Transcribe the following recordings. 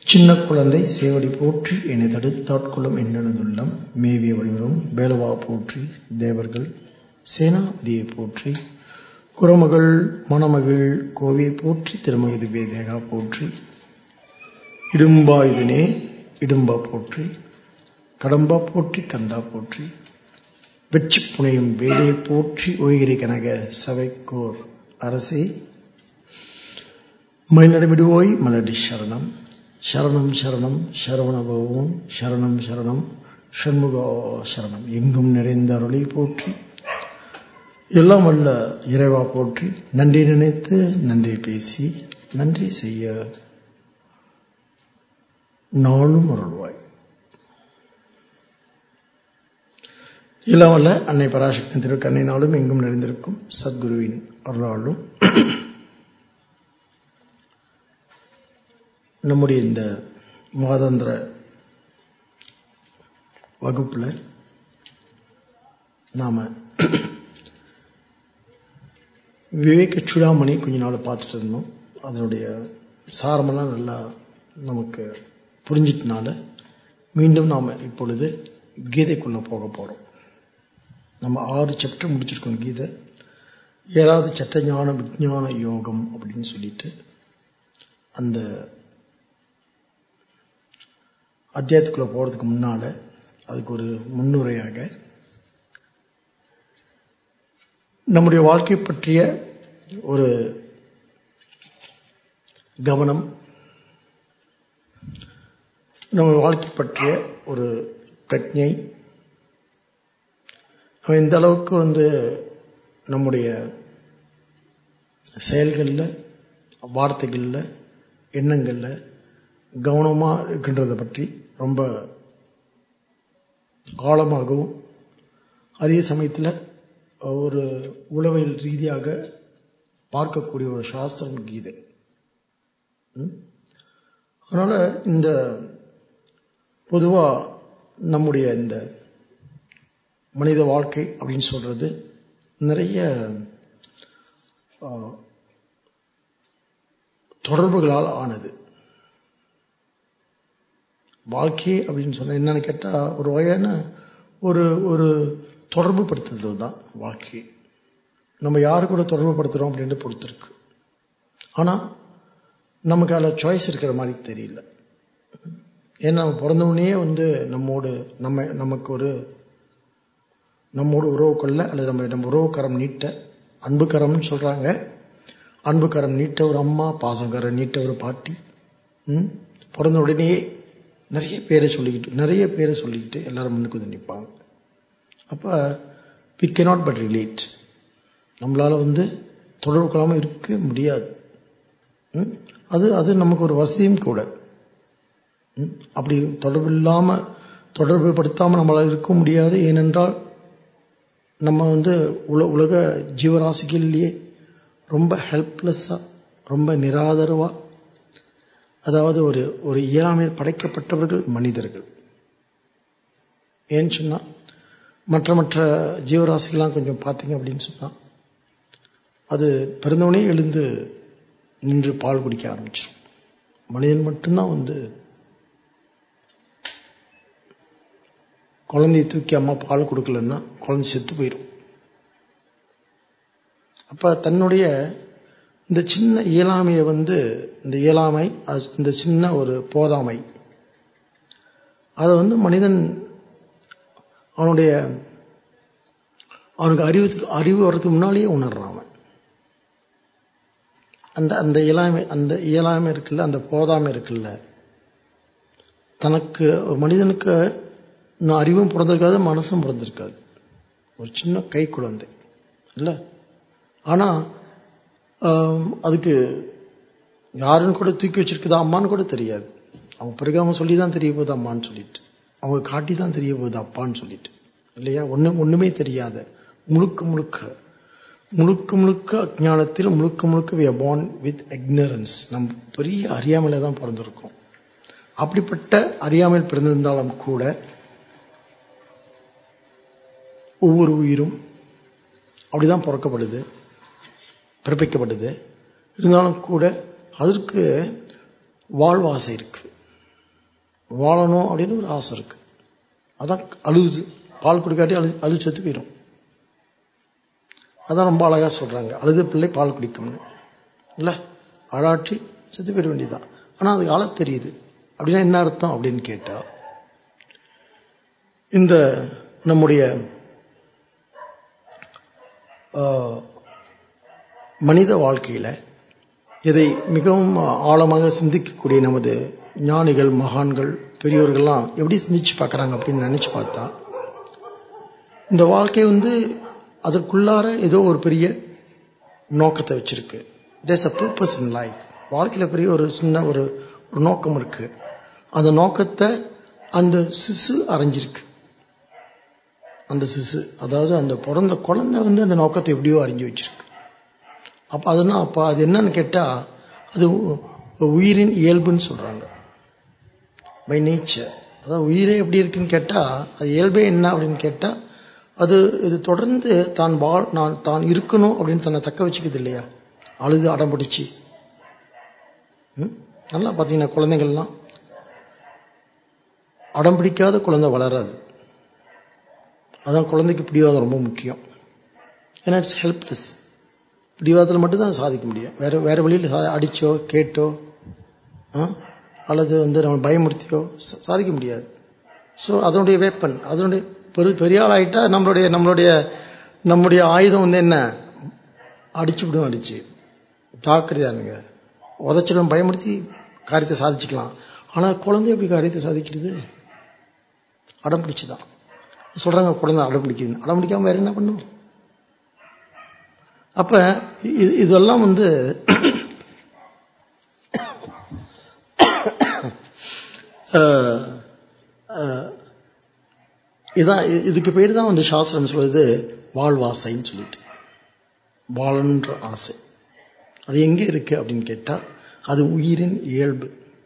சின்ன குழந்தை சேவடி போற்றி என்னை தடுத்தாட்கொள்ளும் என்னுள்ளம் மேவிய வடிவரும் வேலவா போற்றி தேவர்கள் சேனாபதியை போற்றி குரமகள் மணமகள் கோவியை போற்றி திருமகிது வேதேகா போற்றி இடும்பா இதனே இடும்பா போற்றி கடம்பா போற்றி கந்தா போற்றி வெற்றி புனையும் வேலையை போற்றி ஓய்கிரி கனக சபைக்கோர் அரசே மயிலடமிடுவோய் மலடி சரணம் சரணம் சரணம் சரவணபவம் சரணம் சரணம் ஷண்முகா சரணம் எங்கும் நிறைந்த அருளை போற்றி எல்லாம் வல்ல இறைவா போற்றி நன்றி நினைத்து நன்றி பேசி நன்றி செய்ய நாளும் அருள்வாய் எல்லாம் வல்ல அன்னை பராசக்தி திருக்கண்ணினாலும் எங்கும் நிறைந்திருக்கும் சத்குருவின் அருளாலும் நம்முடைய இந்த மாதாந்திர வகுப்புல நாம விவேக சுடாமணி கொஞ்ச நாள் பார்த்துட்டு இருந்தோம் அதனுடைய சாரமெல்லாம் நல்லா நமக்கு புரிஞ்சிட்டனால மீண்டும் நாம் இப்பொழுது கீதைக்குள்ளே போக போகிறோம் நம்ம ஆறு சாப்டர் முடிச்சிருக்கோம் கீதை ஏழாவது சட்ட ஞான விஜான யோகம் அப்படின்னு சொல்லிட்டு அந்த அத்தியாயத்துக்குள்ளே போகிறதுக்கு முன்னால் அதுக்கு ஒரு முன்னுரையாக நம்முடைய வாழ்க்கை பற்றிய ஒரு கவனம் நம்ம வாழ்க்கை பற்றிய ஒரு பிரஜை நம்ம இந்த அளவுக்கு வந்து நம்முடைய செயல்களில் வார்த்தைகளில் எண்ணங்களில் கவனமாக இருக்கின்றதை பற்றி ரொம்ப ஆழமாகவும் அதே சமயத்தில் ஒரு உளவியல் ரீதியாக பார்க்கக்கூடிய ஒரு சாஸ்திரம் கீதை அதனால இந்த பொதுவா நம்முடைய இந்த மனித வாழ்க்கை அப்படின்னு சொல்றது நிறைய தொடர்புகளால் ஆனது வாழ்க்கை அப்படின்னு சொன்ன என்னன்னு கேட்டா ஒரு வகையான ஒரு ஒரு தொடர்பு படுத்துதல் தான் வாழ்க்கை நம்ம யாரு கூட தொடர்பு படுத்துறோம் அப்படின்ட்டு பொறுத்திருக்கு ஆனா நமக்கு அதில் சாய்ஸ் இருக்கிற மாதிரி தெரியல ஏன்னா பிறந்தவுடனே வந்து நம்மோடு நம்ம நமக்கு ஒரு நம்மோடு உறவு கொள்ள அல்லது நம்ம நம்ம உறவுக்கரம் நீட்ட அன்புக்கரம்னு சொல்றாங்க அன்புக்கரம் நீட்ட ஒரு அம்மா பாசங்கரம் நீட்ட ஒரு பாட்டி பிறந்த உடனே நிறைய பேரை சொல்லிக்கிட்டு நிறைய பேரை சொல்லிக்கிட்டு எல்லாரும் முன்னுக்கு வந்து நிற்பாங்க அப்போ வி கெனாட் பட் ரிலேட் நம்மளால வந்து தொடர்பு கொள்ளாமல் இருக்க முடியாது அது அது நமக்கு ஒரு வசதியும் கூட அப்படி தொடர்பு இல்லாமல் தொடர்பு படுத்தாமல் நம்மளால் இருக்க முடியாது ஏனென்றால் நம்ம வந்து உல உலக ஜீவராசிகள்லேயே ரொம்ப ஹெல்ப்லெஸ்ஸாக ரொம்ப நிராதரவாக அதாவது ஒரு ஒரு இயலாமையில் படைக்கப்பட்டவர்கள் மனிதர்கள் ஏன்னு சொன்னால் மற்ற மற்ற ஜீவராசிகள்லாம் கொஞ்சம் பார்த்தீங்க அப்படின்னு சொன்னால் அது பிறந்தவனே எழுந்து நின்று பால் குடிக்க ஆரம்பிச்சிடும் மனிதன் மட்டும்தான் வந்து குழந்தைய தூக்கி அம்மா பால் கொடுக்கலன்னா குழந்தை செத்து போயிடும் அப்ப தன்னுடைய இந்த சின்ன இயலாமையை வந்து இந்த இயலாமை இந்த சின்ன ஒரு போதாமை அதை வந்து மனிதன் அவனுடைய அவனுக்கு அறிவு அறிவு வர்றதுக்கு முன்னாலேயே உணர்றான் அவன் அந்த அந்த இயலாமை அந்த இயலாமை இருக்குல்ல அந்த போதாமை இருக்குல்ல தனக்கு ஒரு மனிதனுக்கு இன்னும் அறிவும் பிறந்திருக்காது மனசும் பிறந்திருக்காது ஒரு சின்ன கை குழந்தை இல்லை ஆனா அதுக்கு யாருன்னு கூட தூக்கி வச்சிருக்குதா அம்மான்னு கூட தெரியாது அவங்க பிறகு அவங்க சொல்லி தான் தெரிய போகுது அம்மான்னு சொல்லிட்டு அவங்க காட்டி தான் தெரிய போகுது அப்பான்னு சொல்லிட்டு இல்லையா ஒண்ணு ஒண்ணுமே தெரியாத முழுக்க முழுக்க முழுக்க முழுக்க அஜானத்தில் முழுக்க முழுக்க வி பார்ன் வித் இக்னரன்ஸ் நம்ம பெரிய அறியாமையில தான் பிறந்திருக்கோம் அப்படிப்பட்ட அறியாமையில் பிறந்திருந்தாலும் கூட ஒவ்வொரு உயிரும் அப்படிதான் பிறக்கப்படுது பிறப்பிக்கப்படுது இருந்தாலும் கூட அதற்கு வாழ்வாசை இருக்கு வாழணும் அப்படின்னு ஒரு ஆசை இருக்கு அதான் அழுகுது பால் குடிக்காட்டி அழு அழுது செத்து போயிடும் அதான் ரொம்ப அழகா சொல்றாங்க அழுது பிள்ளை பால் குடிக்கும்னு இல்ல அழாட்டி செத்து போயிட வேண்டியதுதான் ஆனா அதுக்கு அழ தெரியுது அப்படின்னா என்ன அர்த்தம் அப்படின்னு கேட்டா இந்த நம்முடைய ஆஹ், மனித வாழ்க்கையில இதை மிகவும் ஆழமாக சிந்திக்கக்கூடிய நமது ஞானிகள் மகான்கள் பெரியோர்கள்லாம் எப்படி சிந்திச்சு பார்க்கறாங்க அப்படின்னு நினைச்சு பார்த்தா இந்த வாழ்க்கை வந்து அதற்குள்ளார ஏதோ ஒரு பெரிய நோக்கத்தை வச்சிருக்கு there's a purpose in life வாழ்க்கையில பெரிய ஒரு சின்ன ஒரு ஒரு நோக்கம் இருக்கு அந்த நோக்கத்தை அந்த சிசு அறிஞ்சிருக்கு அந்த சிசு அதாவது அந்த பிறந்த குழந்தை வந்து அந்த நோக்கத்தை எப்படியோ அறிஞ்சு வச்சிருக்கு அப்ப அதுனா அப்ப அது என்னன்னு கேட்டா அது உ- உயிரின் இயல்புன்னு சொல்றாங்க பை நேச்சர் அதாவது உயிரே எப்படி இருக்குன்னு கேட்டா அது இயல்பே என்ன அப்படின்னு கேட்டா அது இது தொடர்ந்து தான் வாழ் நான் தான் இருக்கணும் அப்படின்னு தன்னை தக்க வச்சுக்குது இல்லையா அழுது அடம் பிடிச்சு ம்? நல்லா பார்த்தீங்கன்னா குழந்தைகள்லாம் அடம் பிடிக்காத குழந்தை வளராது அதான் குழந்தைக்கு பிடிவாதம் ரொம்ப முக்கியம் ஏன்னா இட்ஸ் ஹெல்ப்லெஸ் பிடிவாதத்தில் மட்டும்தான் சாதிக்க முடியும் வேற வேற வழியில் சா- அடிச்சோ கேட்டோ ஆ? அல்லது வந்து நம்ம பயமுறுத்தியோ சா- சாதிக்க முடியாது ஸோ அதனுடைய வேப்பன் அதனுடைய பெரு பெரிய ஆள் ஆயிட்டா நம்மளுடைய நம்மளுடைய நம்முடைய ஆயுதம் வந்து என்ன அடிச்சு விடும் அடிச்சு ஜாக்கிரதையானுங்க உதச்சிடும் பயமுறுத்தி காரியத்தை சாதிச்சுக்கலாம் ஆனா குழந்தை எப்படி காரியத்தை சாதிக்கிறது அடம் பிடிச்சுதான் சொல்றாங்க குழந்தை அடம் பிடிக்குதுன்னு அடம் பிடிக்காம வேற என்ன பண்ணும் அப்ப இது இதெல்லாம் வந்து அஹ், அஹ், இதான் இ- இதுக்கு பேர் தான் வந்து சாஸ்திரம் சொல்லுது வாழ்வாசைன்னு சொல்லிட்டு வாழன்ற ஆசை அது எங்க இருக்கு அப்படின்னு கேட்டா அது உயிரின் இயல்பு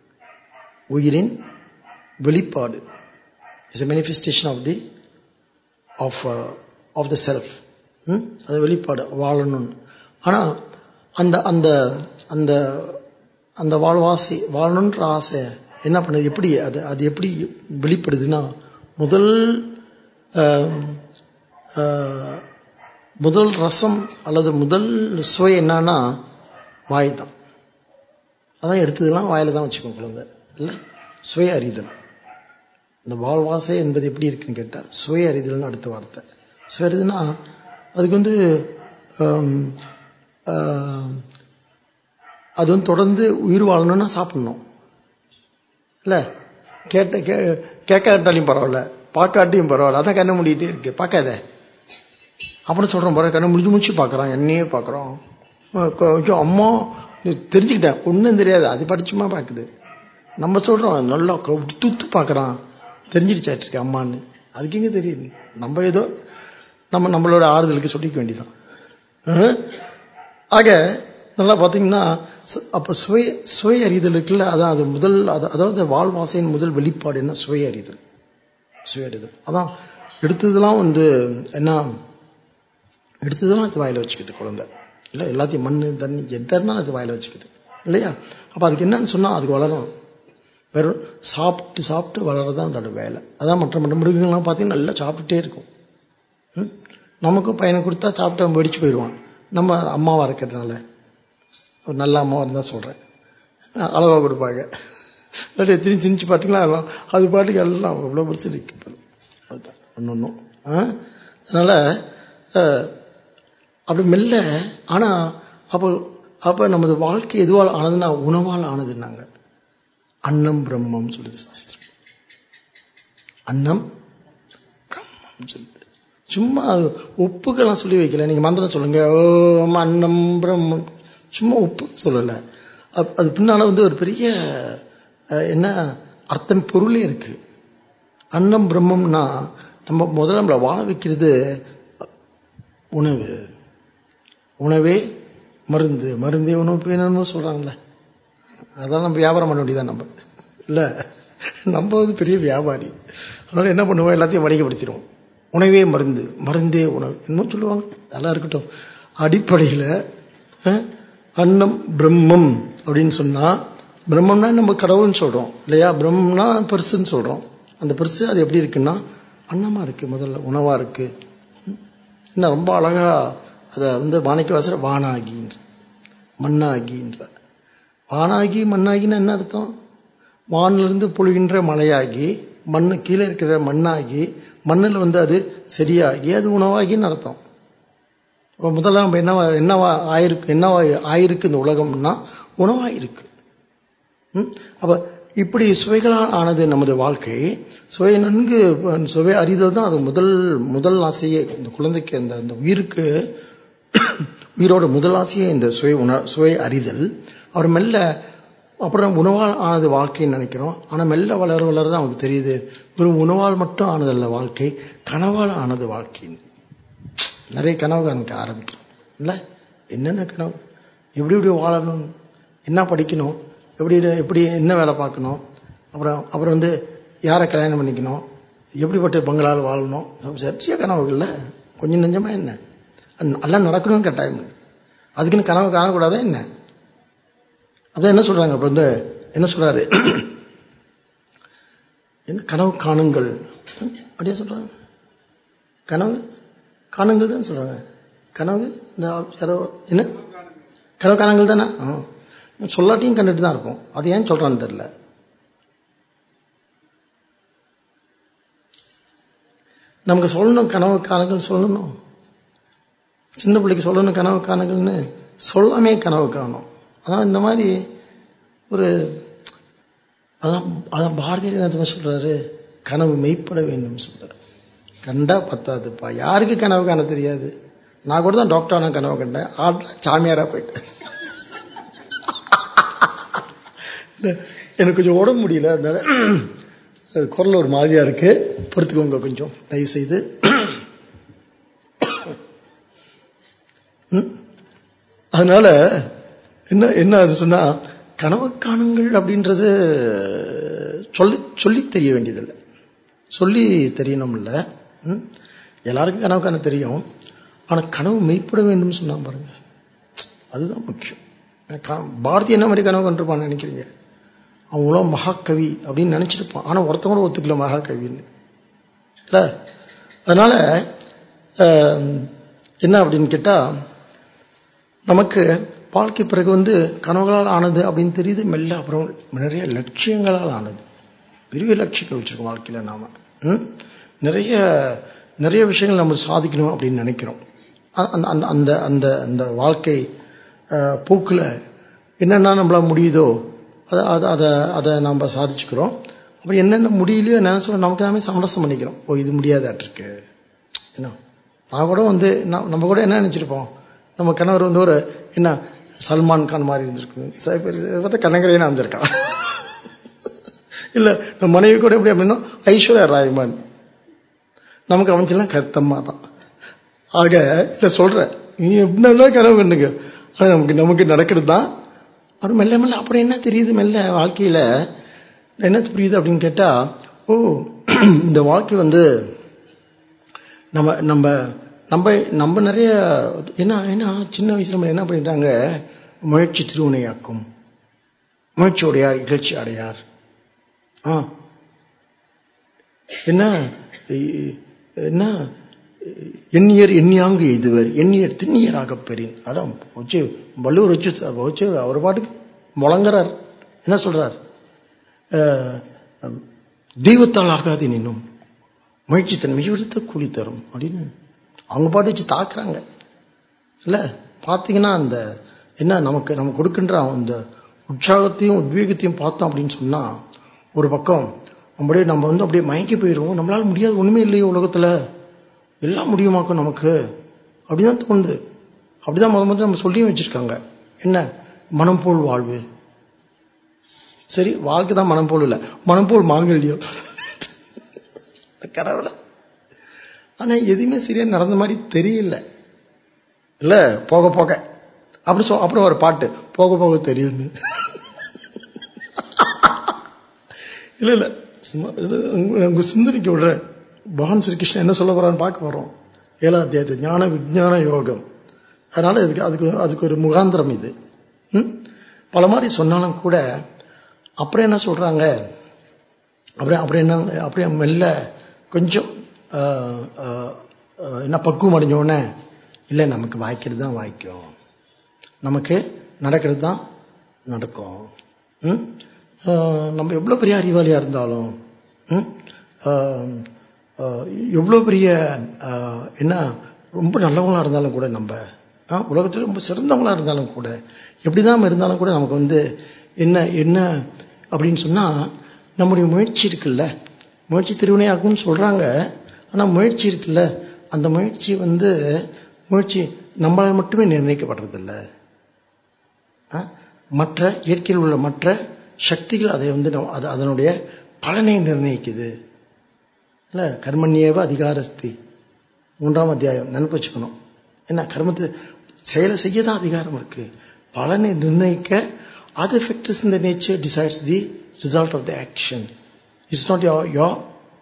உயிரின் வெளிப்பாடு is a manifestation of the of of the self அது வெளிப்பாடு வாழணும்னு ஆனா அந்த அந்த அந்த அந்த வாழ்வாசை வாழணுன்ற ஆசை என்ன பண்ணுது எப்படி அது அது எப்படி வெளிப்படுதுன்னா முதல் ஆம், ஆஹ், முதல் ரசம் அல்லது முதல் சுவை என்னன்னா வாய் தான் அதான் எடுத்ததெல்லாம் வாயில தான் வச்சுக்கோங்க குழந்தை இல்ல சுய அறிதல் இந்த வாழ்வாசை என்பது எப்படி இருக்குன்னு கேட்டா சுய அறிதல்னு அடுத்த வார்த்தை சுய அறிதல்னா அதுக்கு வந்து ஆம், ஆம், அது வந்து தொடர்ந்து உயிர் வாழணும்னா சாப்பிடணும் இல்ல கேட்ட கே கேட்காட்டாலையும் பரவாயில்ல பார்க்காட்டியும் பரவாயில்ல அதான் கண்ணை மூடிட்டே இருக்கு பார்க்காத அப்புறம் சொல்றோம் பாரு கண்ணை முடிஞ்சு முடிச்சு பார்க்கறான் என்னையே பார்க்கறோம் அஹ் கொ- ஐயோ அம்மா நீ தெரிஞ்சுக்கிட்டேன் ஒன்றும் தெரியாது அது படிச்சுமா பார்க்குது நம்ம சொல்றோம் நல்லா க- துத்து பார்க்கறான் தெரிஞ்சிருச்சாட்டு இருக்கு அம்மான்னு அதுக்கு எங்க தெரியுது நம்ம ஏதோ நம்ம நம்மளோட ஆறுதலுக்கு சொல்லிக்க வேண்டியதான் அஹ். ஆக நல்லா பார்த்தீங்கன்னா ச- அப்ப சுய சுய அறிதல் இருக்குல்ல அதான் அது முதல் அது- அதாவது வாழ்வாசையின் முதல் வெளிப்பாடு என்ன சுய அறிதல் சுய அறிதல் அதான் எடுத்ததெல்லாம் வந்து என்ன எடுத்ததெல்லாம் எடுத்து வாயில வச்சுக்குது குழந்தை இல்லை எல்லாத்தையும் மண்ணு தண்ணி எதனாலும் எடுத்து வாயில வச்சுக்குது இல்லையா அப்ப அதுக்கு என்னன்னு சொன்னா அதுக்கு வளரும் வெறும் சாப்பிட்டு சாப்பிட்டு வளர்றதான் அதோட வேலை அதான் மற்ற மற்ற மிருகங்கள்லாம் பார்த்தீங்கன்னா நல்லா சாப்பிட்டுட்டே இருக்கும் ம்? நமக்கும் பையனை கொடுத்தா சாப்பிட்டு அவன் வெடிச்சு போயிடுவான் நம்ம அம்மாவா இருக்கிறதுனால ஒரு நல்ல அம்மாவா இருந்தா சொல்றேன் அஹ் அளவா கொடுப்பாங்க இல்லாட்டி திணி திணிச்சு பார்த்தீங்களா எல்லாம் அது பாட்டுக்கு எல்லாம் இவ்வளோ பிடிச்சி இருக்கு அதுதான் ஒன்னொன்னும் அதனால அஹ், அப்படி மெல்ல ஆனா அப்போ அப்ப நமது வாழ்க்கை எதுவால் ஆனதுன்னா உணவால் ஆனதுன்னாங்க அன்னம் பிரம்மம் சொல்லுது சாஸ்திரம் அன்னம் பிரம்மம் சொல்லுது சும்மா ஒப்புக்கெல்லாம் சொல்லி வைக்கல நீங்க மந்திரம் சொல்லுங்க ஓம் அன்னம் பிரம்மம் சும்மா ஒப்பு சொல்லல அப்- அது பின்னால வந்து ஒரு பெரிய அஹ், என்ன அர்த்தம் பொருளே இருக்கு அன்னம் பிரம்மம்னா நம்ம முதல்ல நம்மளை வாழ வைக்கிறது உணவு உணவே மருந்து மருந்தே உணவு வேணும்னு சொல்றாங்கல்ல அதான் நம்ம வியாபாரம் பண்ண வேண்டியதான் நம்ம இல்ல நம்ம வந்து பெரிய வியாபாரி அதனால என்ன பண்ணுவோம் எல்லாத்தையும் வணிகப்படுத்திடுவோம் உணவே மருந்து மருந்தே உணவு என்னமோ சொல்லுவாங்க நல்லா இருக்கட்டும் அடிப்படையில அஹ், அன்னம் பிரம்மம் அப்படின்னு சொன்னா பிரம்மம்னா நம்ம கடவுள்னு சொல்றோம் இல்லையா பிரம்மம்னா பெருசுன்னு சொல்றோம் அந்த பெருசு அது எப்படி இருக்குன்னா அன்னமா இருக்கு முதல்ல உணவா இருக்கு என்ன ரொம்ப அழகா அதை வந்து வானைக்கு வாசல வானாகின்ற மண்ணாகின்ற வானாகி மண்ணாகின்னு என்ன அர்த்தம் வானிலிருந்து பொழிகின்ற மழையாகி மண்ணு கீழே இருக்கிற மண்ணாகி மண்ணில் வந்து அது சரியாகி அது உணவாகின்னு அர்த்தம் அப்ப முதல்ல நம்ம என்னவா என்னவா ஆயிருக்கு என்னவா ஆயிருக்கு இந்த உலகம்னா உணவாயிருக்கு ம்? அப்ப இப்படி சுவைகளால் ஆனது நமது வாழ்க்கை சுவை நன்கு சுவை அறிதல் தான் அது முதல் முதல் ஆசையே இந்த குழந்தைக்கு அந்த அந்த உயிருக்கு உயிரோட முதல் ஆசையே இந்த சுவை உண சுவை அறிதல் அவர் மெல்ல அப்புறம் உணவால் ஆனது வாழ்க்கைன்னு நினைக்கிறோம் ஆனா மெல்ல வளர வளர தான் அவருக்கு தெரியுது வெறும் உணவால் மட்டும் ஆனதல்ல வாழ்க்கை கனவால் ஆனது வாழ்க்கைன்னு நிறைய கனவு எனக்கு ஆரம்பிக்கிறோம் இல்ல என்னென்ன கனவு எப்படி எப்படி வாழணும் என்ன படிக்கணும் எப்படி எப்படி என்ன வேலை பார்க்கணும் அப்புறம் அப்புறம் வந்து யாரை கல்யாணம் பண்ணிக்கணும் எப்படிப்பட்ட பங்களால் வாழணும் சரிய கனவுகள்ல கொஞ்சம் நெஞ்சமா என்ன எல்லாம் நடக்கணும்னு கட்டாயம் இல்லை. அதுக்குன்னு கனவு காணக்கூடாதா என்ன அதான் என்ன சொல்றாங்க அப்ப வந்து என்ன சொல்றாரு என்ன கனவு காணுங்கள் அப்படியே சொல்றாங்க கனவு காணுங்கள் தான் சொல்றாங்க கனவு இந்த யாரோ என்ன கனவு காணுங்கள் தானே ஆ. சொல்லாட்டியும் கண்டுட்டு தான் இருப்போம் அது ஏன் சொல்றான்னு தெரியல நமக்கு சொல்லணும் கனவு காணுங்கள் சொல்லணும் சின்ன பிள்ளைக்கு சொல்லணும் கனவு காணுங்கள்னு சொல்லாமே கனவு காணும் அதான் இந்த மாதிரி ஒரு அதான் அதான் பாரதியார் என்ன தெரியுமா சொல்றாரு கனவு மெய்ப்பட வேண்டும் சொல்றாரு கண்டா பத்தாதுப்பா யாருக்கு கனவு காண தெரியாது நான் கூட தான் டாக்டர் ஆன கனவு கண்டேன் ஆட்ல சாமியாரா போயிட்டேன் இல்ல, எனக்கு கொஞ்சம் உடம்பு முடியல அதனால அது குரல் ஒரு மாதிரியா இருக்கு பொறுத்துக்கோங்க கொஞ்சம் தயவு செய்து ம்? அதனால என்ன என்ன அது சொன்னா கனவு காணுங்கள் அப்படின்றது சொல்லி சொல்லி தெரிய வேண்டியதில்லை சொல்லி தெரியணும் இல்ல ம்? எல்லாருக்கும் கனவு காண தெரியும் ஆனா கனவு மெய்ப்பட வேண்டும் சொன்னா பாருங்க அதுதான் முக்கியம் க- பாரதி என்ன மாதிரி கனவு கண்டிருப்பான்னு நினைக்கிறீங்க அவங்களும் மகாகவி அப்படின்னு நினைச்சிருப்பான் ஆனா ஒருத்தன் கூட ஒத்துக்கல மகாகவின்னு இல்ல அதனால ஆஹ், என்ன அப்படின்னு கேட்டா நமக்கு வாழ்க்கை பிறகு வந்து கனவுகளால் ஆனது அப்படின்னு தெரியுது மெல்ல அப்புறம் நிறைய லட்சியங்களால் ஆனது பெரிய லட்சியங்கள் வச்சிருக்கோம் வாழ்க்கையில நாம ம்? நிறைய நிறைய விஷயங்கள் நம்ம சாதிக்கணும் அப்படின்னு நினைக்கிறோம் அ- அந்த அந்த அந்த அந்த அந்த வாழ்க்கை அஹ், போக்குல என்னென்ன நம்மளால முடியுதோ அதை அதை அதை அதை நம்ம சாதிச்சுக்கிறோம் அப்புறம் என்னென்ன முடியலையோ நினைச்சோம் நமக்கு நாமே சமரசம் பண்ணிக்கிறோம் ஓ இது முடியாதாட்டிருக்கு என்ன நான் கூட வந்து நான் நம்ம கூட என்ன நினைச்சிருப்போம் நம்ம கணவர் வந்து ஒரு என்ன சல்மான் கான் மாதிரி இருந்திருக்கு சில பேர் இதை பார்த்தா கனகரேன்னு அமைஞ்சிருக்கான் இல்ல நம்ம மனைவி கூட எப்படி அப்படின்னா ஐஸ்வர்யா ராய்மான் நமக்கு அமைச்செல்லாம் கருத்தம்மா தான் ஆக இல்ல சொல்றேன் நீ எப்படின்னா கனவு கண்டுங்க ஆனா நமக்கு நமக்கு நடக்கிறது தான் அப்புறம் மெல்ல மெல்ல அப்புறம் என்ன தெரியுது மெல்ல வாழ்க்கையில என்ன புரியுது அப்படின்னு கேட்டா ஓ இந்த வாழ்க்கை வந்து நம்ம நம்ம நம்ம நம்ம நிறைய என்ன என்ன சின்ன வயசுல நம்ம என்ன பண்ணிட்டாங்க முயற்சி திருவினையாக்கும் முயற்சி உடையார் இகழ்ச்சி அடையார் ஆ என்ன இ- என்ன எண்ணியர் எண்ணியாங்கு எய்துவர் எண்ணியர் திண்ணியராக பெறின் அதான் வச்சு வள்ளுவர் வச்சு ச- வச்சு அவர் பாட்டுக்கு முழங்குறார் என்ன சொல்றார் அஹ், தெய்வத்தால் ஆகாது நின்னும் முயற்சி தன் மிகுத்த கூலி தரும் அப்படின்னு அவங்க பாட்டு வச்சு தாக்குறாங்க இல்ல பாத்தீங்கன்னா அந்த என்ன நமக்கு நம்ம கொடுக்கின்ற அந்த உற்சாகத்தையும் உத்வேகத்தையும் பார்த்தோம் அப்படின்னு சொன்னா ஒரு பக்கம் அப்படியே நம்ம வந்து அப்படியே மயங்கி போயிடுவோம் நம்மளால முடியாது ஒண்ணுமே இல்லையோ உலகத்துல எல்லாம் முடியுமாக்கும் நமக்கு அப்படிதான் தோணுது அப்படிதான் முத முதல்ல நம்ம சொல்லியும் வச்சிருக்காங்க என்ன மனம் போல் வாழ்வு சரி வாழ்க்கை தான் மனம் போல் இல்ல மனம் போல் மாங்கல்யம் கடவுள ஆனா எதுவுமே சரியா நடந்த மாதிரி தெரியல இல்ல போக போக அப்புறம் சொ- அப்புறம் ஒரு பாட்டு போக போக தெரியும்னு இல்ல இல்ல சும்மா இது உங்க- உங்க சிந்தனைக்கு விடுறேன் பகவான் ஸ்ரீகிருஷ்ணன் என்ன சொல்ல போறான்னு பார்க்க போறோம் ஏழாம் அத்தியாயத்து ஞான விஞ்ஞான யோகம் அதனால இதுக்கு அதுக்கு அதுக்கு ஒரு முகாந்திரம் இது ம்? பல மாதிரி சொன்னாலும் கூட அப்புறம் என்ன சொல்றாங்க அப்புறம் அப்புறம் என்ன அப்படியே மெல்ல கொஞ்சம் ஆஹ், ஆஹ், ஆஹ், என்ன பக்குவம் அடைஞ்ச உடனே இல்லை நமக்கு வாய்க்கிறது தான் வாய்க்கும் நமக்கு நடக்கிறது தான் நடக்கும் ம்? ஆஹ், நம்ம எவ்வளோ பெரிய அறிவாளியாக இருந்தாலும் ம்? ஆஹ், ஆஹ், எவ்வளோ பெரிய ஆஹ், என்ன ரொம்ப நல்லவங்களா இருந்தாலும் கூட நம்ம ஆ, உலகத்தில் ரொம்ப சிறந்தவங்களா இருந்தாலும் கூட எப்படிதான் இருந்தாலும் கூட நமக்கு வந்து என்ன என்ன அப்படின்னு சொன்னா நம்முடைய முயற்சி இருக்குல்ல முயற்சி திருவினையாக்கும்னு சொல்றாங்க ஆனா முயற்சி இருக்குல்ல அந்த முயற்சி வந்து முயற்சி நம்மளால் மட்டுமே நிர்ணயிக்கப்படுறதில்ல ஆ? மற்ற இயற்கையில் உள்ள மற்ற சக்திகள் அதை வந்து நம்ம- அது அதனுடைய பலனை நிர்ணயிக்குது இல்ல கர்மண்யேவ அதிகாரஸ்தி மூன்றாம் அத்தியாயம் நினைப்பு வச்சுக்கணும் என்ன கர்மத்தை செயலை செய்ய தான் அதிகாரம் இருக்கு பலனை நிர்ணயிக்க அது ஃபேக்டர்ஸ் இந்த nature decides the result of the action it's not your your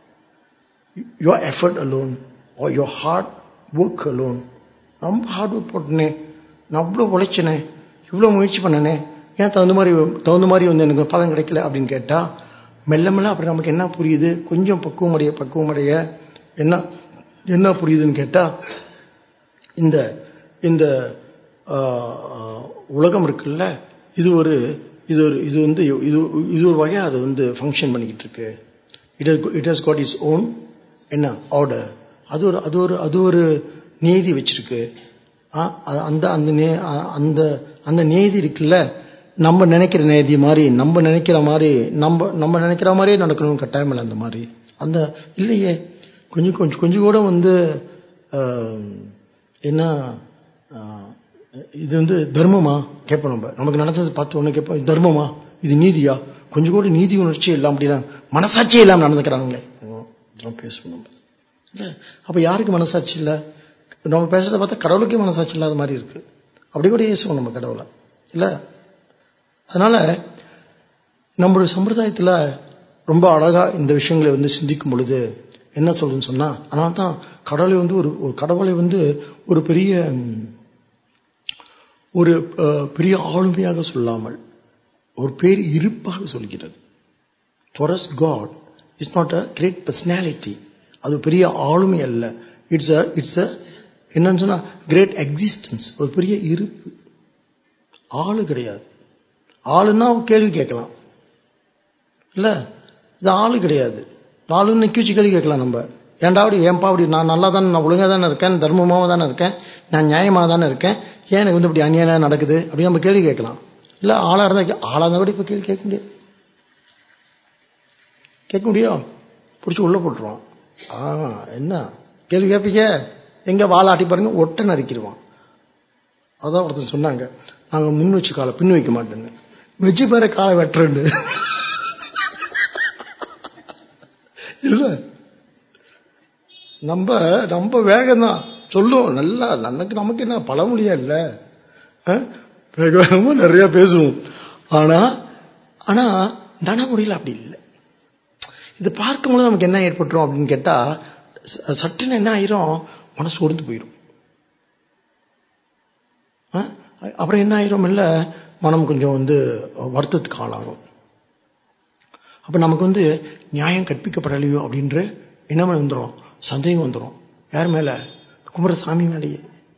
your effort alone or your hard work alone ரொம்ப ஹார்ட் ஒர்க் போட்டனே நான் அவ்வளோ உழைச்சனே இவ்வளோ முயற்சி பண்ணனே ஏன் தகுந்த மாதிரி தகுந்த மாதிரி வந்து எனக்கு பலன் கிடைக்கல அப்படின்னு கேட்டா மெல்ல மெல்ல அப்படி நமக்கு என்ன புரியுது கொஞ்சம் பக்குவம் அடைய பக்குவம் அடைய என்ன என்ன புரியுதுன்னு கேட்டா இந்த இந்த ஆஹ், ஆஹ், உலகம் இருக்குல்ல இது ஒரு இது ஒரு இது வந்து இது இது ஒரு வகையா அது வந்து ஃபங்க்ஷன் பண்ணிக்கிட்டு இருக்கு it it has got its own என்ன ஆர்டர் அது ஒரு அது ஒரு அது ஒரு நீதி வச்சிருக்கு ஆ, அ- அந்த அந்த நே- அ- அந்த அந்த நீதி இருக்குல்ல நம்ம நினைக்கிற நேதி மாதிரி நம்ம நினைக்கிற மாதிரி நம்ம நம்ம நினைக்கிற மாதிரியே நடக்கணும்னு கட்டாயம் இல்லை அந்த மாதிரி அந்த இல்லையே கொஞ்சம் கொஞ்சம் கொஞ்சம் கூட வந்து ஆஹ், என்ன ஆஹ், இது வந்து தர்மமா கேட்போம் நம்ம நமக்கு நடந்தது பார்த்து ஒன்று கேட்போம் இது தர்மமா இது நீதியா கொஞ்சம் கூட நீதி உணர்ச்சி இல்லாம அப்படின்னா மனசாட்சியே இல்லாம நடந்துக்கிறாங்களே ம், இதெல்லாம் பேசுவோம் நம்ம இல்ல அப்ப யாருக்கு மனசாட்சி இல்ல நம்ம பேசுறத பார்த்தா கடவுளுக்கே மனசாட்சி இல்லாத மாதிரி இருக்கு அப்படி கூட ஏசுவோம் நம்ம கடவுளை இல்ல அதனால நம்மளுடைய சம்பிரதாயத்துல ரொம்ப அழகா இந்த விஷயங்களை வந்து சிந்திக்கும் பொழுது என்ன சொல்றதுன்னு சொன்னா அதனால தான் கடவுளை வந்து ஒரு ஒரு கடவுளை வந்து ஒரு பெரிய ம், ஒரு அஹ், பெரிய ஆளுமையாக சொல்லாமல் ஒரு பேர் இருப்பாக சொல்கிறது for us God is not a great personality அது பெரிய ஆளுமை அல்ல இட்ஸ் அ இட்ஸ் அ என்னன்னு சொன்னா கிரேட் எக்ஸிஸ்டன்ஸ் ஒரு பெரிய இருப்பு ஆளு கிடையாது ஆளுன்னா கேள்வி கேட்கலாம் இல்ல இது ஆளு கிடையாது ஆளுன்னு நிக்க வச்சு கேள்வி கேட்கலாம் நம்ம ஏன்டா அப்படி ஏன்பா அப்படி நான் நல்லா தானே நான் ஒழுங்கா தானே இருக்கேன் தர்மமாக தானே இருக்கேன் நான் நியாயமாக தானே இருக்கேன் ஏன் எனக்கு வந்து இப்படி அநியாயம் நடக்குது அப்படின்னு நம்ம கேள்வி கேட்கலாம் இல்ல ஆளா இருந்தா கே- ஆளா இருந்தா கூட இப்ப கேள்வி கேட்க முடியாது கேட்க முடியும் பிடிச்சி உள்ள போட்டுருவான் ஆ என்ன கேள்வி கேட்பீங்க எங்க வாழை ஆட்டி பாருங்க ஒட்ட நறுக்கிடுவான் அதான் ஒருத்தர் சொன்னாங்க நாங்க முன் வச்சு காலை பின் வைக்க மாட்டேன்னு வச்சு பாரு காலை வெட்டுறேன்னு இல்ல நம்ம நம்ம வேகம் தான் சொல்லுவோம் நல்லா நமக்கு நமக்கு என்ன பழமொழியா இல்ல ஆ? வேக வேகமா நிறைய பேசுவோம் ஆனா ஆனா நடைமுறையில் அப்படி இல்லை இது பார்க்கும்போது நமக்கு என்ன ஏற்பட்டுரும் அப்படின்னு கேட்டா ச- சட்டுன்னு என்ன ஆயிரும் மனசு ஒடிந்து போயிடும் ஆ? அப்புறம் என்ன ஆயிரும் இல்ல மனம் கொஞ்சம் வந்து வருத்தத்துக்கு ஆளாகும் அப்ப நமக்கு வந்து நியாயம் கற்பிக்கப்படலையோ அப்படின்ற என்ன வந்துடும் சந்தேகம் வந்துடும் யார் மேல குமர சாமி மேலேயே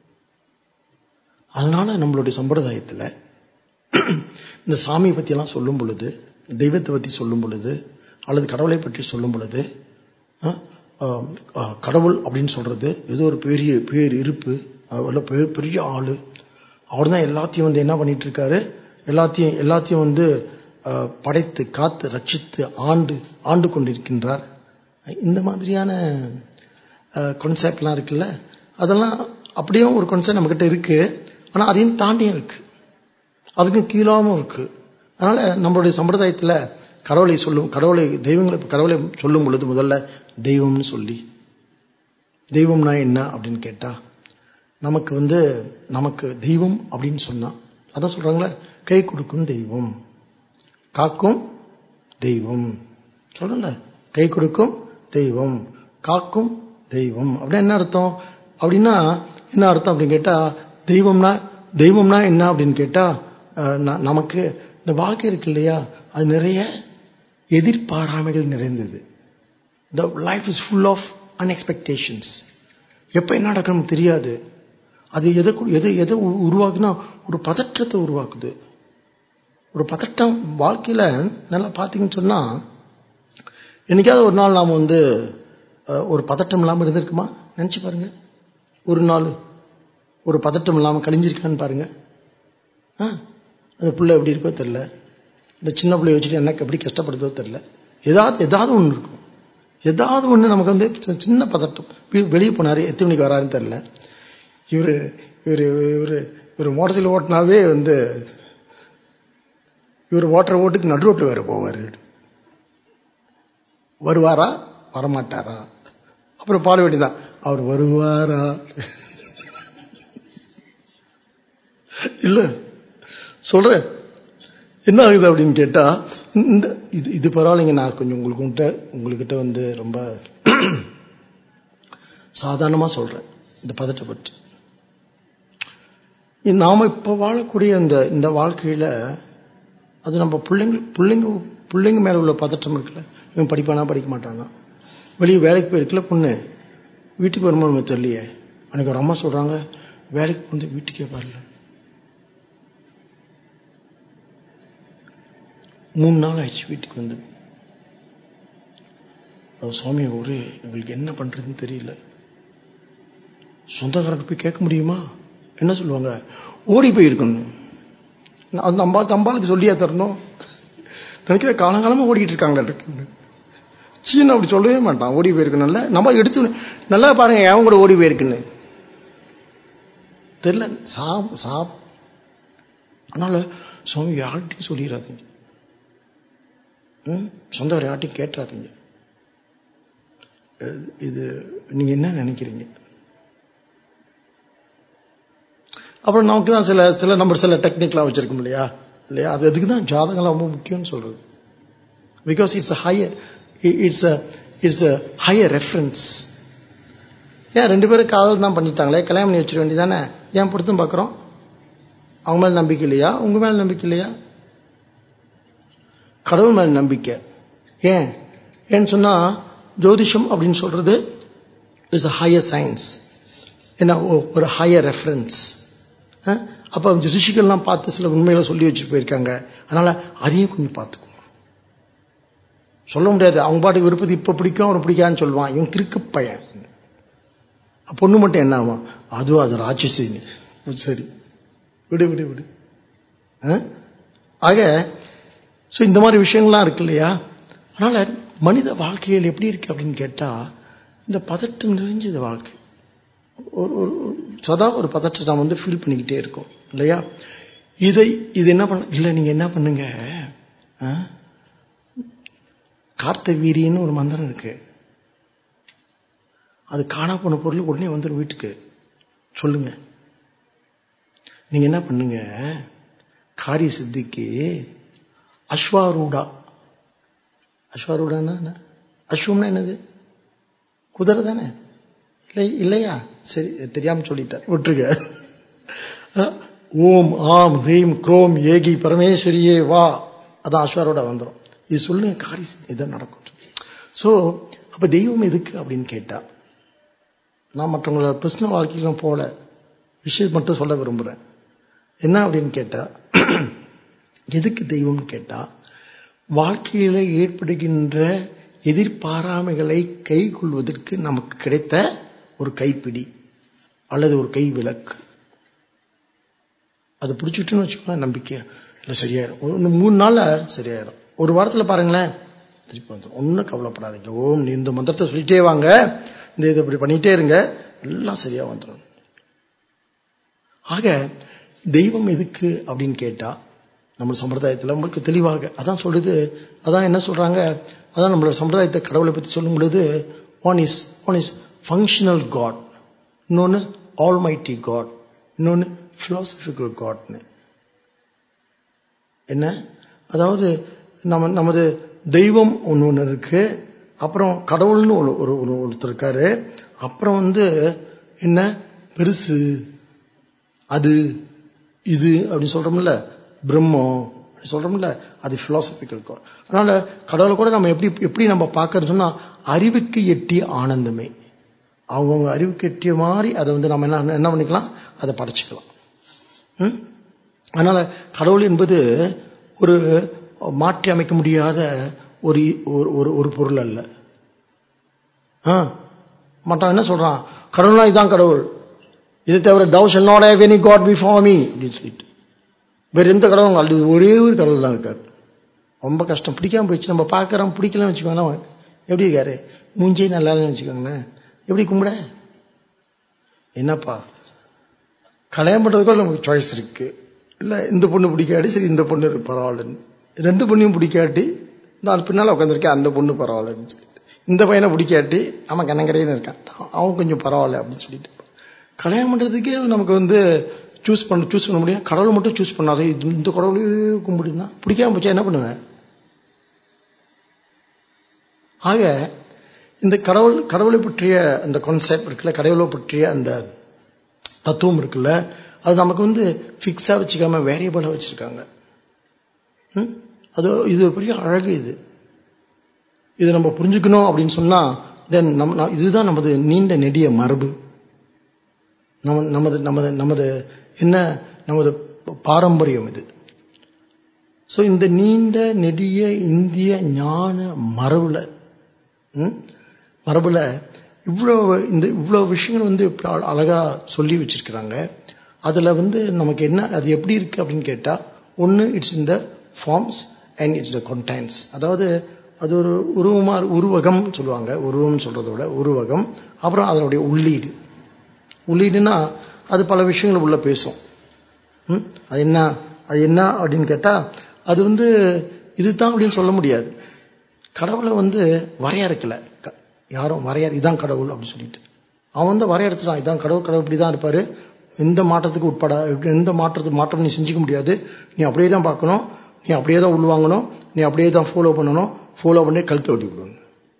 அதனால நம்மளுடைய சம்பிரதாயத்துல இந்த சாமியை பத்தி எல்லாம் சொல்லும் பொழுது தெய்வத்தை பத்தி சொல்லும் பொழுது அல்லது கடவுளை பற்றி சொல்லும் பொழுது அஹ், அஹ், அஹ், கடவுள் அப்படின்னு சொல்றது ஏதோ ஒரு பெரிய பேர் இருப்பு அவர்ல பெரிய பெரிய ஆளு அவர் தான் எல்லாத்தையும் வந்து என்ன பண்ணிட்டு இருக்காரு எல்லாத்தையும் எல்லாத்தையும் வந்து அஹ், படைத்து காத்து ரட்சித்து ஆண்டு ஆண்டு கொண்டிருக்கின்றார் இந்த மாதிரியான கான்செப்ட்லாம் இருக்குல்ல அதெல்லாம் அப்படியும் ஒரு கான்செப்ட் நம்மகிட்ட இருக்கு ஆனா அதையும் தாண்டியும் இருக்கு அதுக்கு கீழாவும் இருக்கு அதனால நம்மளுடைய சம்பிரதாயத்துல கடவுளை சொல்லும் கடவுளை தெய்வங்களை கடவுளை சொல்லும் பொழுது முதல்ல தெய்வம்னு சொல்லி தெய்வம்னா என்ன அப்படின்னு கேட்டா நமக்கு வந்து நமக்கு தெய்வம் அப்படின்னு சொன்னா அதான் சொல்றாங்களே கை கொடுக்கும் தெய்வம் காக்கும் தெய்வம் சொல்றல கை கொடுக்கும் தெய்வம் காக்கும் தெய்வம் அப்படின்னா என்ன அர்த்தம் அப்படின்னா என்ன அர்த்தம் அப்படின்னு கேட்டா தெய்வம்னா தெய்வம்னா என்ன அப்படின்னு கேட்டா அஹ், ந- நமக்கு இந்த வாழ்க்கை இருக்கு இல்லையா அது நிறைய எதிர்பாராமைகள் நிறைந்தது the life is full of unexpectations எப்போ என்ன நடக்கணும் தெரியாது அது எதை எதை எதை உருவாக்குனா ஒரு பதற்றத்தை உருவாக்குது ஒரு பதட்டம் வாழ்க்கையில் நல்லா பார்த்தீங்கன்னு சொன்னால் என்னைக்காவது ஒரு நாள் நாம் வந்து ஒரு பதட்டம் இல்லாமல் இருந்திருக்குமா நினச்சி பாருங்க ஒரு நாள் ஒரு பதட்டம் இல்லாமல் கழிஞ்சிருக்கான்னு பாருங்க ஆ அந்த பிள்ளை எப்படி இருக்கோ தெரில இந்த சின்ன பிள்ளைய வச்சுட்டு எனக்கு எப்படி கஷ்டப்படுதோ தெரில ஏதாவது ஏதாவது ஒன்று இருக்கும் ஏதாவது ஒன்று நமக்கு வந்து சின்ன பதட்டம் வெளியே போனார் எத்தனை மணிக்கு வராருன்னு தெரில இவர் இவர் இவர் இவர் மோட்டர் சைக்கிள் ஓட்டினாவே வந்து இவர் ஓட்டுற ஓட்டுக்கு நடு ரோட்டில் வேற போவார் வருவாரா வரமாட்டாரா அப்புறம் பாட வேண்டியதான் அவர் வருவாரா இல்ல சொல்றேன் என்ன ஆகுது அப்படின்னு கேட்டா இந்த இது இது பரவாயில்லைங்க நான் கொஞ்சம் உங்களுக்கு உங்ககிட்ட வந்து ரொம்ப சாதாரணமா சொல்றேன் இந்த பதட்டை பற்றி நாம இப்ப வாழக்கூடிய இந்த இந்த வாழ்க்கையில அது நம்ம பிள்ளைங்க பிள்ளைங்க பிள்ளைங்க மேல உள்ள பதட்டம் இருக்குல்ல இவன் படிப்பானா படிக்க மாட்டானா வெளியே வேலைக்கு போயிருக்கல பொண்ணு வீட்டுக்கு வருமா நம்ம தெரியலையே அன்னைக்கு ஒரு அம்மா சொல்றாங்க வேலைக்கு வந்து வீட்டுக்கே வரல மூணு நாள் ஆயிடுச்சு வீட்டுக்கு வந்து சுவாமி ஒரு எங்களுக்கு என்ன பண்றதுன்னு தெரியல சொந்தக்காரர்கிட்ட போய் கேட்க முடியுமா என்ன சொல்லுவாங்க ஓடி போயிருக்கணும் அந்த அம்பா அம்பாளுக்கு சொல்லியா தரணும் நினைக்கிற காலங்காலமா ஓடிக்கிட்டு இருக்காங்க சீனா அப்படி சொல்லவே மாட்டான் ஓடி போயிருக்கணும்ல நம்ம எடுத்து நல்லா பாருங்க எவன் கூட ஓடி போயிருக்குன்னு தெரியல சாப் சாப் அதனால சுவாமி யார்கிட்டையும் சொல்லிடாதீங்க சொந்தவர் யார்ட்டையும் கேட்டுறாதீங்க இது நீங்க என்ன நினைக்கிறீங்க அப்புறம் நமக்கு தான் சில சில நம்ம சில டெக்னிக்லாம் வச்சிருக்கோம் இல்லையா இல்லையா அது எதுக்கு தான் ஜாதகம்லாம் ரொம்ப முக்கியம்னு சொல்றது because it's higher it's it's higher reference ஏன் ரெண்டு பேரும் காதல் தான் பண்ணிட்டாங்களே கல்யாணம் பண்ணி வச்சிட வேண்டியதானே ஏன் பொருத்தம் பார்க்குறோம் அவங்க மேல நம்பிக்கை இல்லையா உங்க மேல நம்பிக்கை இல்லையா கடவுள் மேல நம்பிக்கை ஏன் ஏன்னு சொன்னா ஜோதிஷம் அப்படின்னு சொல்றது இட்ஸ் அ ஹையர் சயின்ஸ் என்ன ஒரு ஹையர் ரெஃபரன்ஸ் அப்ப ரிஷிகள்லாம் பார்த்து சில உண்மைகளை சொல்லி வச்சு போயிருக்காங்க அதனால அதையும் கொஞ்சம் பார்த்துக்கோங்க சொல்ல முடியாது அவங்க பாட்டுக்கு விருப்பத்தை இப்ப பிடிக்கும் அவர் பிடிக்காதுன்னு சொல்லுவான் இவன் கிறுக்கு பையன் பொண்ணு மட்டும் என்ன ஆகும் அதுவும் அது ராட்சசின்னு சரி விடு விடு விடு ஆக ஸோ இந்த மாதிரி விஷயங்கள்லாம் இருக்கு இல்லையா அதனால மனித வாழ்க்கையில் எப்படி இருக்கு அப்படின்னு கேட்டா இந்த பதட்டம் நிறைஞ்சது வாழ்க்கை ஒரு ஒரு சதா ஒரு பதற்றத்தை நாம் வந்து ஃபீல் பண்ணிக்கிட்டே இருக்கோம் இல்லையா இதை இது என்ன பண்ண இல்லை நீங்க என்ன பண்ணுங்க கார்த்த வீரின்னு ஒரு மந்திரம் இருக்கு அது காணா போன பொருள் உடனே வந்துடும் வீட்டுக்கு சொல்லுங்க நீங்க என்ன பண்ணுங்க காரிய சித்திக்கு அஸ்வாரூடா அஸ்வாரூடானா என்ன அஸ்வம்னா என்னது குதிரை தானே இல்லை இல்லையா சரி தெரியாம சொல்லிட்டேன் விட்டுருங்க ஓம் ஆம் ஹ்ரீம் குரோம் ஏகி பரமேஸ்வரியே வா அதான் அஸ்வாரோட வந்துடும் இது சொல்லுங்க காரி இதை நடக்கும் ஸோ அப்ப தெய்வம் எதுக்கு அப்படின்னு கேட்டா நான் மற்றவங்களோட பர்சனல் வாழ்க்கையிலும் போல விஷயம் மட்டும் சொல்ல விரும்புறேன் என்ன அப்படின்னு கேட்டா எதுக்கு தெய்வம்னு கேட்டா வாழ்க்கையில ஏற்படுகின்ற எதிர்பாராமைகளை கை கொள்வதற்கு நமக்கு கிடைத்த ஒரு கைப்பிடி அல்லது ஒரு கை விளக்கு அதை பிடிச்சிட்டுன்னு வச்சுக்கோங்களேன் நம்பிக்கை இல்லை சரியாயிரும் ஒன்று மூணு நாள்ல சரியாயிரும் ஒரு வாரத்தில் பாருங்களேன் திருப்பி வந்துடும் ஒன்றும் கவலைப்படாதீங்க ஓம் நீ இந்த மந்திரத்தை சொல்லிட்டே வாங்க இந்த இதை இப்படி பண்ணிட்டே இருங்க எல்லாம் சரியா வந்துடும் ஆக தெய்வம் எதுக்கு அப்படின்னு கேட்டா நம்ம சம்பிரதாயத்தில் உங்களுக்கு தெளிவாக அதான் சொல்லுது அதான் என்ன சொல்றாங்க அதான் நம்மளோட சம்பிரதாயத்தை கடவுளை பற்றி சொல்லும் பொழுது one is one is functional God இன்னொன்று ஆல்மைட்டி காட் இன்னொன்று பிலாசபிக்கல் காட்னு என்ன அதாவது நம்ம நமது தெய்வம் ஒன்று ஒன்று இருக்கு அப்புறம் கடவுள்னு ஒரு ஒரு ஒரு ஒருத்தர் இருக்காரு அப்புறம் வந்து என்ன பெருசு அது இது அப்படின்னு சொல்றோம்ல பிரம்மம் சொல்றோம்ல அது பிலாசபிக்கல் அதனால கடவுளை கூட நம்ம எப்படி எப்படி நம்ம பார்க்கறது சொன்னா அறிவுக்கு எட்டிய ஆனந்தமே அவங்கவுங்க அறிவுக்கு எட்டிய மாதிரி அதை வந்து நம்ம என்ன என்ன பண்ணிக்கலாம் அதை படைச்சுக்கலாம் ம்? அதனால கடவுள் என்பது ஒரு மாற்றி அமைக்க முடியாத ஒரு ஒரு- ஒரு ஒரு பொருள் அல்ல ஆ மற்றவன் என்ன சொல்றான் கடவுள்னா இதான் கடவுள் இது தவிர thou shall not have any god before me அப்படின்னு சொல்லிட்டு வேற எந்த கடவுளும் அல்ல இது ஒரே ஒரு கடவுள் தான் இருக்காரு ரொம்ப கஷ்டம் பிடிக்காம போயிடுச்சு நம்ம பார்க்கறோம் பிடிக்கலன்னு வச்சுக்கோங்களேன் எப்படி இருக்காரு மூஞ்சே நல்லா இல்லைன்னு வச்சுக்கோங்களேன் எப்படி கும்பிட என்னப்பா கல்யாணம் பண்றதுக்கு நமக்கு சாய்ஸ் இருக்கு இல்ல இந்த பொண்ணு பிடிக்காட்டி சரி இந்த பொண்ணு இருக்கு, பரவாயில்லன்னு ரெண்டு பொண்ணையும் பிடிக்காட்டி நான் பின்னால உட்காந்துருக்கேன் அந்த பொண்ணு பரவாயில்லன்னு சொல்லிட்டு இந்த பையனை பிடிக்காட்டி அவன் கண்ணங்கரையின்னு இருக்கான் அவன் கொஞ்சம் பரவாயில்ல அப்படின்னு சொல்லிட்டு கல்யாணம் பண்றதுக்கே நமக்கு வந்து சூஸ் பண்ண சூஸ் பண்ண முடியும் கடவுளை மட்டும் சூஸ் பண்ணாத இது- இந்த கடவுளையே கும்பிடுனா பிடிக்காம போச்சா என்ன பண்ணுவேன் ஆக இந்த கடவுள் கடவுளை பற்றிய அந்த கான்செப்ட் இருக்குல்ல கடவுளை பற்றிய அந்த தத்துவம் இருக்குல்ல அது நமக்கு வந்து ஃபிக்ஸா வச்சுக்காம வேரியபிளா வச்சிருக்காங்க ம்? அது இது ஒரு பெரிய அழகு இது இது நம்ம புரிஞ்சுக்கணும் அப்படின்னு சொன்னா தென் நம்ம நம்- இதுதான் நமது நீண்ட நெடிய மரபு நம்ம நமது நமது நமது என்ன நமது பாரம்பரியம் இது சோ இந்த நீண்ட நெடிய இந்திய ஞான மரபுல ம்? மரபுல இவ்வளவு இந்த இவ்வளவு விஷயங்கள் வந்து இப்படி அழ- அழகா சொல்லி வச்சிருக்கிறாங்க அதுல வந்து நமக்கு என்ன அது எப்படி இருக்கு அப்படின்னு கேட்டா ஒன்னு இட்ஸ் இந்த forms and it's the contains அதாவது அது ஒரு உருவமா உருவகம் சொல்லுவாங்க உருவம் சொல்றதை விட உருவகம் அப்புறம் அதனுடைய உள்ளீடு உள்ளீடுனா அது பல விஷயங்கள் உள்ள பேசும் ம்? அது என்ன அது என்ன அப்படின்னு கேட்டா அது வந்து இதுதான் அப்படின்னு சொல்ல முடியாது கடவுளை வந்து வரையறுக்கல க- யாரும் வரையறு இதான் கடவுள் அப்படின்னு சொல்லிட்டு அவன் வந்து வரையறுத்துறான் இதான் கடவுள் கடவுள் இப்படி தான் இருப்பாரு எந்த மாற்றத்துக்கு உட்பட எந்த மாற்றத்துக்கு மாற்றம் நீ செஞ்சுக்க முடியாது நீ அப்படியே தான் பார்க்கணும் நீ அப்படியே தான் உள்வாங்கணும் நீ அப்படியே தான் ஃபாலோ பண்ணணும் ஃபாலோ பண்ணி கழுத்தை வெட்டி விடணும்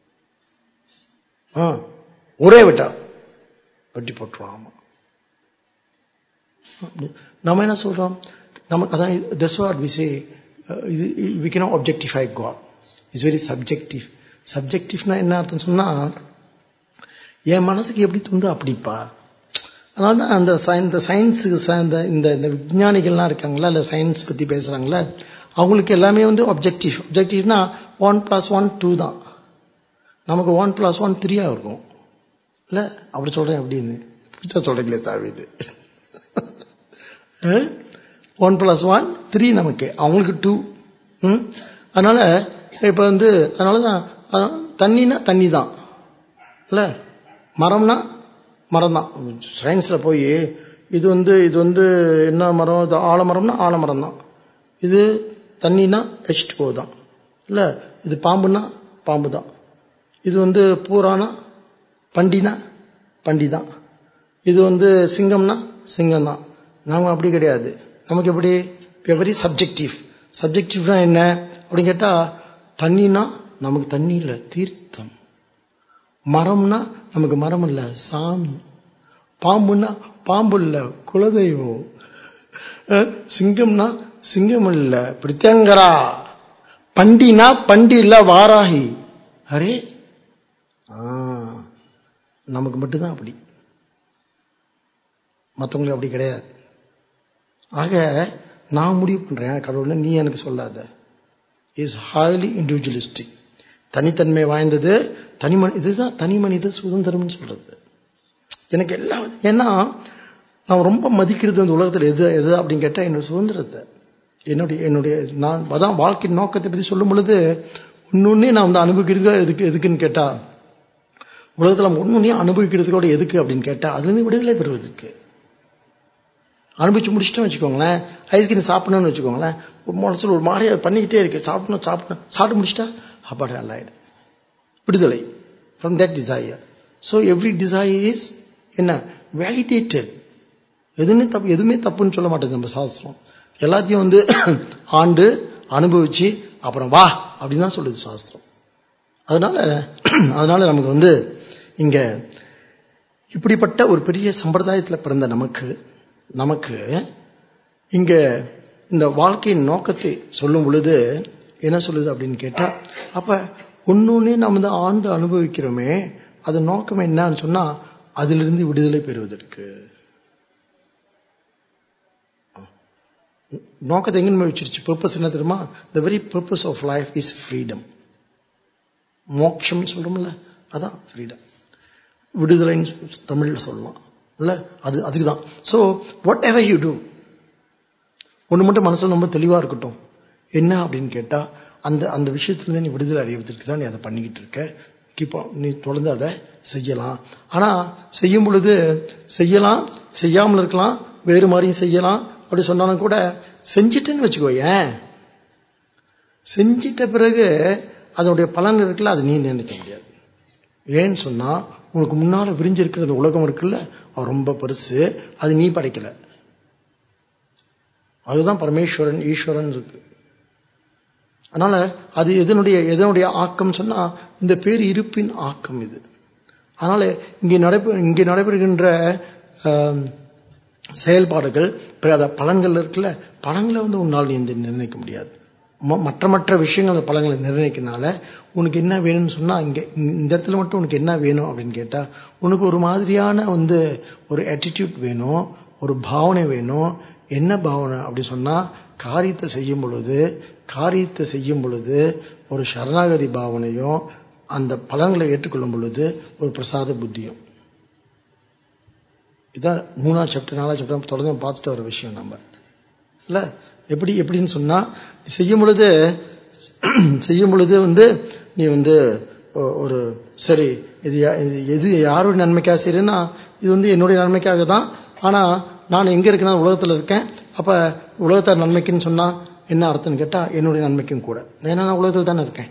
ஆ ஒரே வெட்டா வெட்டி போட்டுருவான் ஆமா அப்படி. நம்ம என்ன சொல்றோம் நமக்கு அதான் thus what we say we can objectify God is very subjective சப்ஜெக்டிவ்னா என்ன அர்த்தம் சொன்னா என் மனசுக்கு எப்படி தோணுதோ அப்படிப்பா அதனால தான் அந்த sci- இந்த சயின்ஸுக்கு இந்த இந்த இந்த விஞ்ஞானிகள்லாம் இருக்காங்களா இல்லை சயின்ஸ் பத்தி பேசுறாங்களா அவங்களுக்கு எல்லாமே வந்து objective objectiveனா ஒன் பிளஸ் ஒன் டூ தான் நமக்கு ஒன் பிளஸ் ஒன் த்ரீயா இருக்கும் இல்ல அப்படி சொல்றேன் அப்படின்னு பிடிச்சா சொல்றீங்களே சாவி இது ஒன் பிளஸ் ஒன் த்ரீ நமக்கு அவங்களுக்கு டூ அதனால இப்ப வந்து அதனாலதான் அஹ், தண்ணினா தண்ணி தான் இல்ல மரம்னா மரம் தான் சயின்ஸ்ல போய் இது வந்து இது வந்து என்ன மரம் இது ஆலமரம்னா ஆலமரம் தான் இது தண்ணினா ஹெச் டூ தான் இல்ல இது பாம்புனா பாம்பு தான் இது வந்து பூரானா பண்டினா பண்டி தான் இது வந்து சிங்கம்னா சிங்கம் தான் நாம அப்படி கிடையாது நமக்கு எப்படி வெரி சப்ஜெக்டிவ் சப்ஜெக்டிவ்னா என்ன அப்படின்னு கேட்டா தண்ணினா நமக்கு தண்ணி இல்ல தீர்த்தம் மரம்னா நமக்கு மரம் இல்ல சாமி பாம்புன்னா பாம்பு இல்ல குலதெய்வம் அஹ், சிங்கம்னா சிங்கம் இல்ல பிரித்தங்கரா பண்டினா பண்டி இல்ல வாராகி அரே ஆ, நமக்கு மட்டும்தான் அப்படி மற்றவங்களுக்கு அப்படி கிடையாது ஆக நான் முடிவு பண்றேன் கடவுளை நீ எனக்கு சொல்லாத இஸ் ஹைலி இண்டிவிஜுவலிஸ்டிக் தனித்தன்மை வாய்ந்தது தனி மனி இதுதான் தனி மனித சுதந்திரம்னு சொல்றது எனக்கு எல்லா ஏன்னா நான் ரொம்ப மதிக்கிறது அந்த உலகத்தில் எது எது அப்படின்னு கேட்டா என்னோட சுதந்திரத்தை என்னுடைய என்னுடைய நான் அதான் வாழ்க்கை நோக்கத்தை பத்தி சொல்லும் பொழுது ஒன்னொன்னே நான் வந்து அனுபவிக்கிறது எதுக்கு எதுக்குன்னு கேட்டா உலகத்துல நம்ம ஒன்னொன்னே அனுபவிக்கிறதுக்கோட எதுக்கு அப்படின்னு கேட்டா அதுல இருந்து விடுதலை பெறுவதற்கு அனுபவிச்சு முடிச்சிட்டோம் வச்சுக்கோங்களேன் ஐஸ்கிரீம் சாப்பிடணும்னு வச்சுக்கோங்களேன் ஒரு மனசுல ஒரு மாதிரியா பண்ணிக்கிட்டே இருக்கு சாப்பிடணும் சாப்பிடணும் சாப்பிட்டு முடிச்சிட்டா அப்பாடு நல்லா ஆயிடுது விடுதலை from that desire so every desire is என்ன வேலிடேட்டட் எதுவுமே தப்பு எதுவுமே தப்புன்னு சொல்ல மாட்டேங்குது நம்ம சாஸ்திரம் எல்லாத்தையும் வந்து ஆண்டு அனுபவிச்சு அப்புறம் வா அப்படின்னு தான் சொல்லுது சாஸ்திரம் அதனால அதனால நமக்கு வந்து இங்க இப்படிப்பட்ட ஒரு பெரிய சம்பிரதாயத்துல பிறந்த நமக்கு நமக்கு இங்க இந்த வாழ்க்கையின் நோக்கத்தை சொல்லும் பொழுது என்ன சொல்லுது அப்படின்னு கேட்டா அப்ப ஒன்னொன்னே நம்ம வந்து ஆண்டு அனுபவிக்கிறோமே அது நோக்கம் என்னன்னு சொன்னா அதிலிருந்து விடுதலை பெறுவதற்கு நோக்கத்தை எங்க நம்ம வச்சிருச்சு பர்பஸ் என்ன தெரியுமா the very purpose of life is freedom மோட்சம் சொல்றோம்ல அதான் ஃப்ரீடம் விடுதலைன்னு தமிழ்ல சொல்லலாம் இல்ல அது அதுக்கு தான் so whatever you do ஒன்று மட்டும் மனசுல ரொம்ப தெளிவா இருக்கட்டும் என்ன அப்படின்னு கேட்டா அந்த அந்த விஷயத்துல நீ விடுதலை அடைவதற்கு தான் நீ அதை பண்ணிக்கிட்டு இருக்க கீப்போ நீ தொடர்ந்து அதை செய்யலாம் ஆனா செய்யும் பொழுது செய்யலாம் செய்யாமல் இருக்கலாம் வேறு மாதிரியும் செய்யலாம் அப்படி சொன்னாலும் கூட செஞ்சிட்டேன்னு வச்சுக்கோ ஏன் செஞ்சிட்ட பிறகு அதனுடைய பலன் இருக்குல்ல அது நீ நினைக்க முடியாது ஏன்னு சொன்னா உனக்கு முன்னால விரிஞ்சிருக்கிற அந்த உலகம் இருக்குல்ல அது ரொம்ப பெருசு அது நீ படைக்கல அதுதான் பரமேஸ்வரன் ஈஸ்வரன் இருக்கு அதனால அது எதனுடைய எதனுடைய ஆக்கம் சொன்னா இந்த பேர் இருப்பின் ஆக்கம் இது அதனால இங்கே நடைபெ இங்கே நடைபெறுகின்ற ஆம், செயல்பாடுகள் பிற பலன்கள் இருக்குல்ல பலன்களை வந்து உன்னால் நீ இந்த நிர்ணயிக்க முடியாது ம- மற்ற மற்ற விஷயங்கள் அந்த பலன்களை நிர்ணயிக்கனால உனக்கு என்ன வேணும்னு சொன்னா இங்க இந்த இடத்துல மட்டும் உனக்கு என்ன வேணும் அப்படின்னு கேட்டா உனக்கு ஒரு மாதிரியான வந்து ஒரு attitude வேணும் ஒரு பாவனை வேணும் என்ன பாவனை அப்படி சொன்னா காரியத்தை செய்யும் பொழுது காரியத்தை செய்யும் பொழுது ஒரு சரணாகதி பாவனையும் அந்த பலன்களை ஏற்றுக்கொள்ளும் பொழுது ஒரு பிரசாத புத்தியும் இதான் மூணாவது சாப்டர் நாலாவது சாப்டர் தொடர்ந்து பார்த்துட்டு வர விஷயம் நம்ம இல்ல எப்படி எப்படின்னு சொன்னா செய்யும் பொழுது செய்யும் பொழுது வந்து நீ வந்து ஒ- ஒரு சரி இது யா- இது எது யாருடைய நன்மைக்காக செய்யறேன்னா இது வந்து என்னுடைய நன்மைக்காக தான் ஆனா நான் எங்க இருக்கேன்னா உலகத்துல இருக்கேன் அப்ப உலகத்தார் நன்மைக்குன்னு சொன்னா என்ன அர்த்தம்னு கேட்டா என்னுடைய நன்மைக்கும் கூட ஏன்னா நான் உலகத்துல தானே இருக்கேன்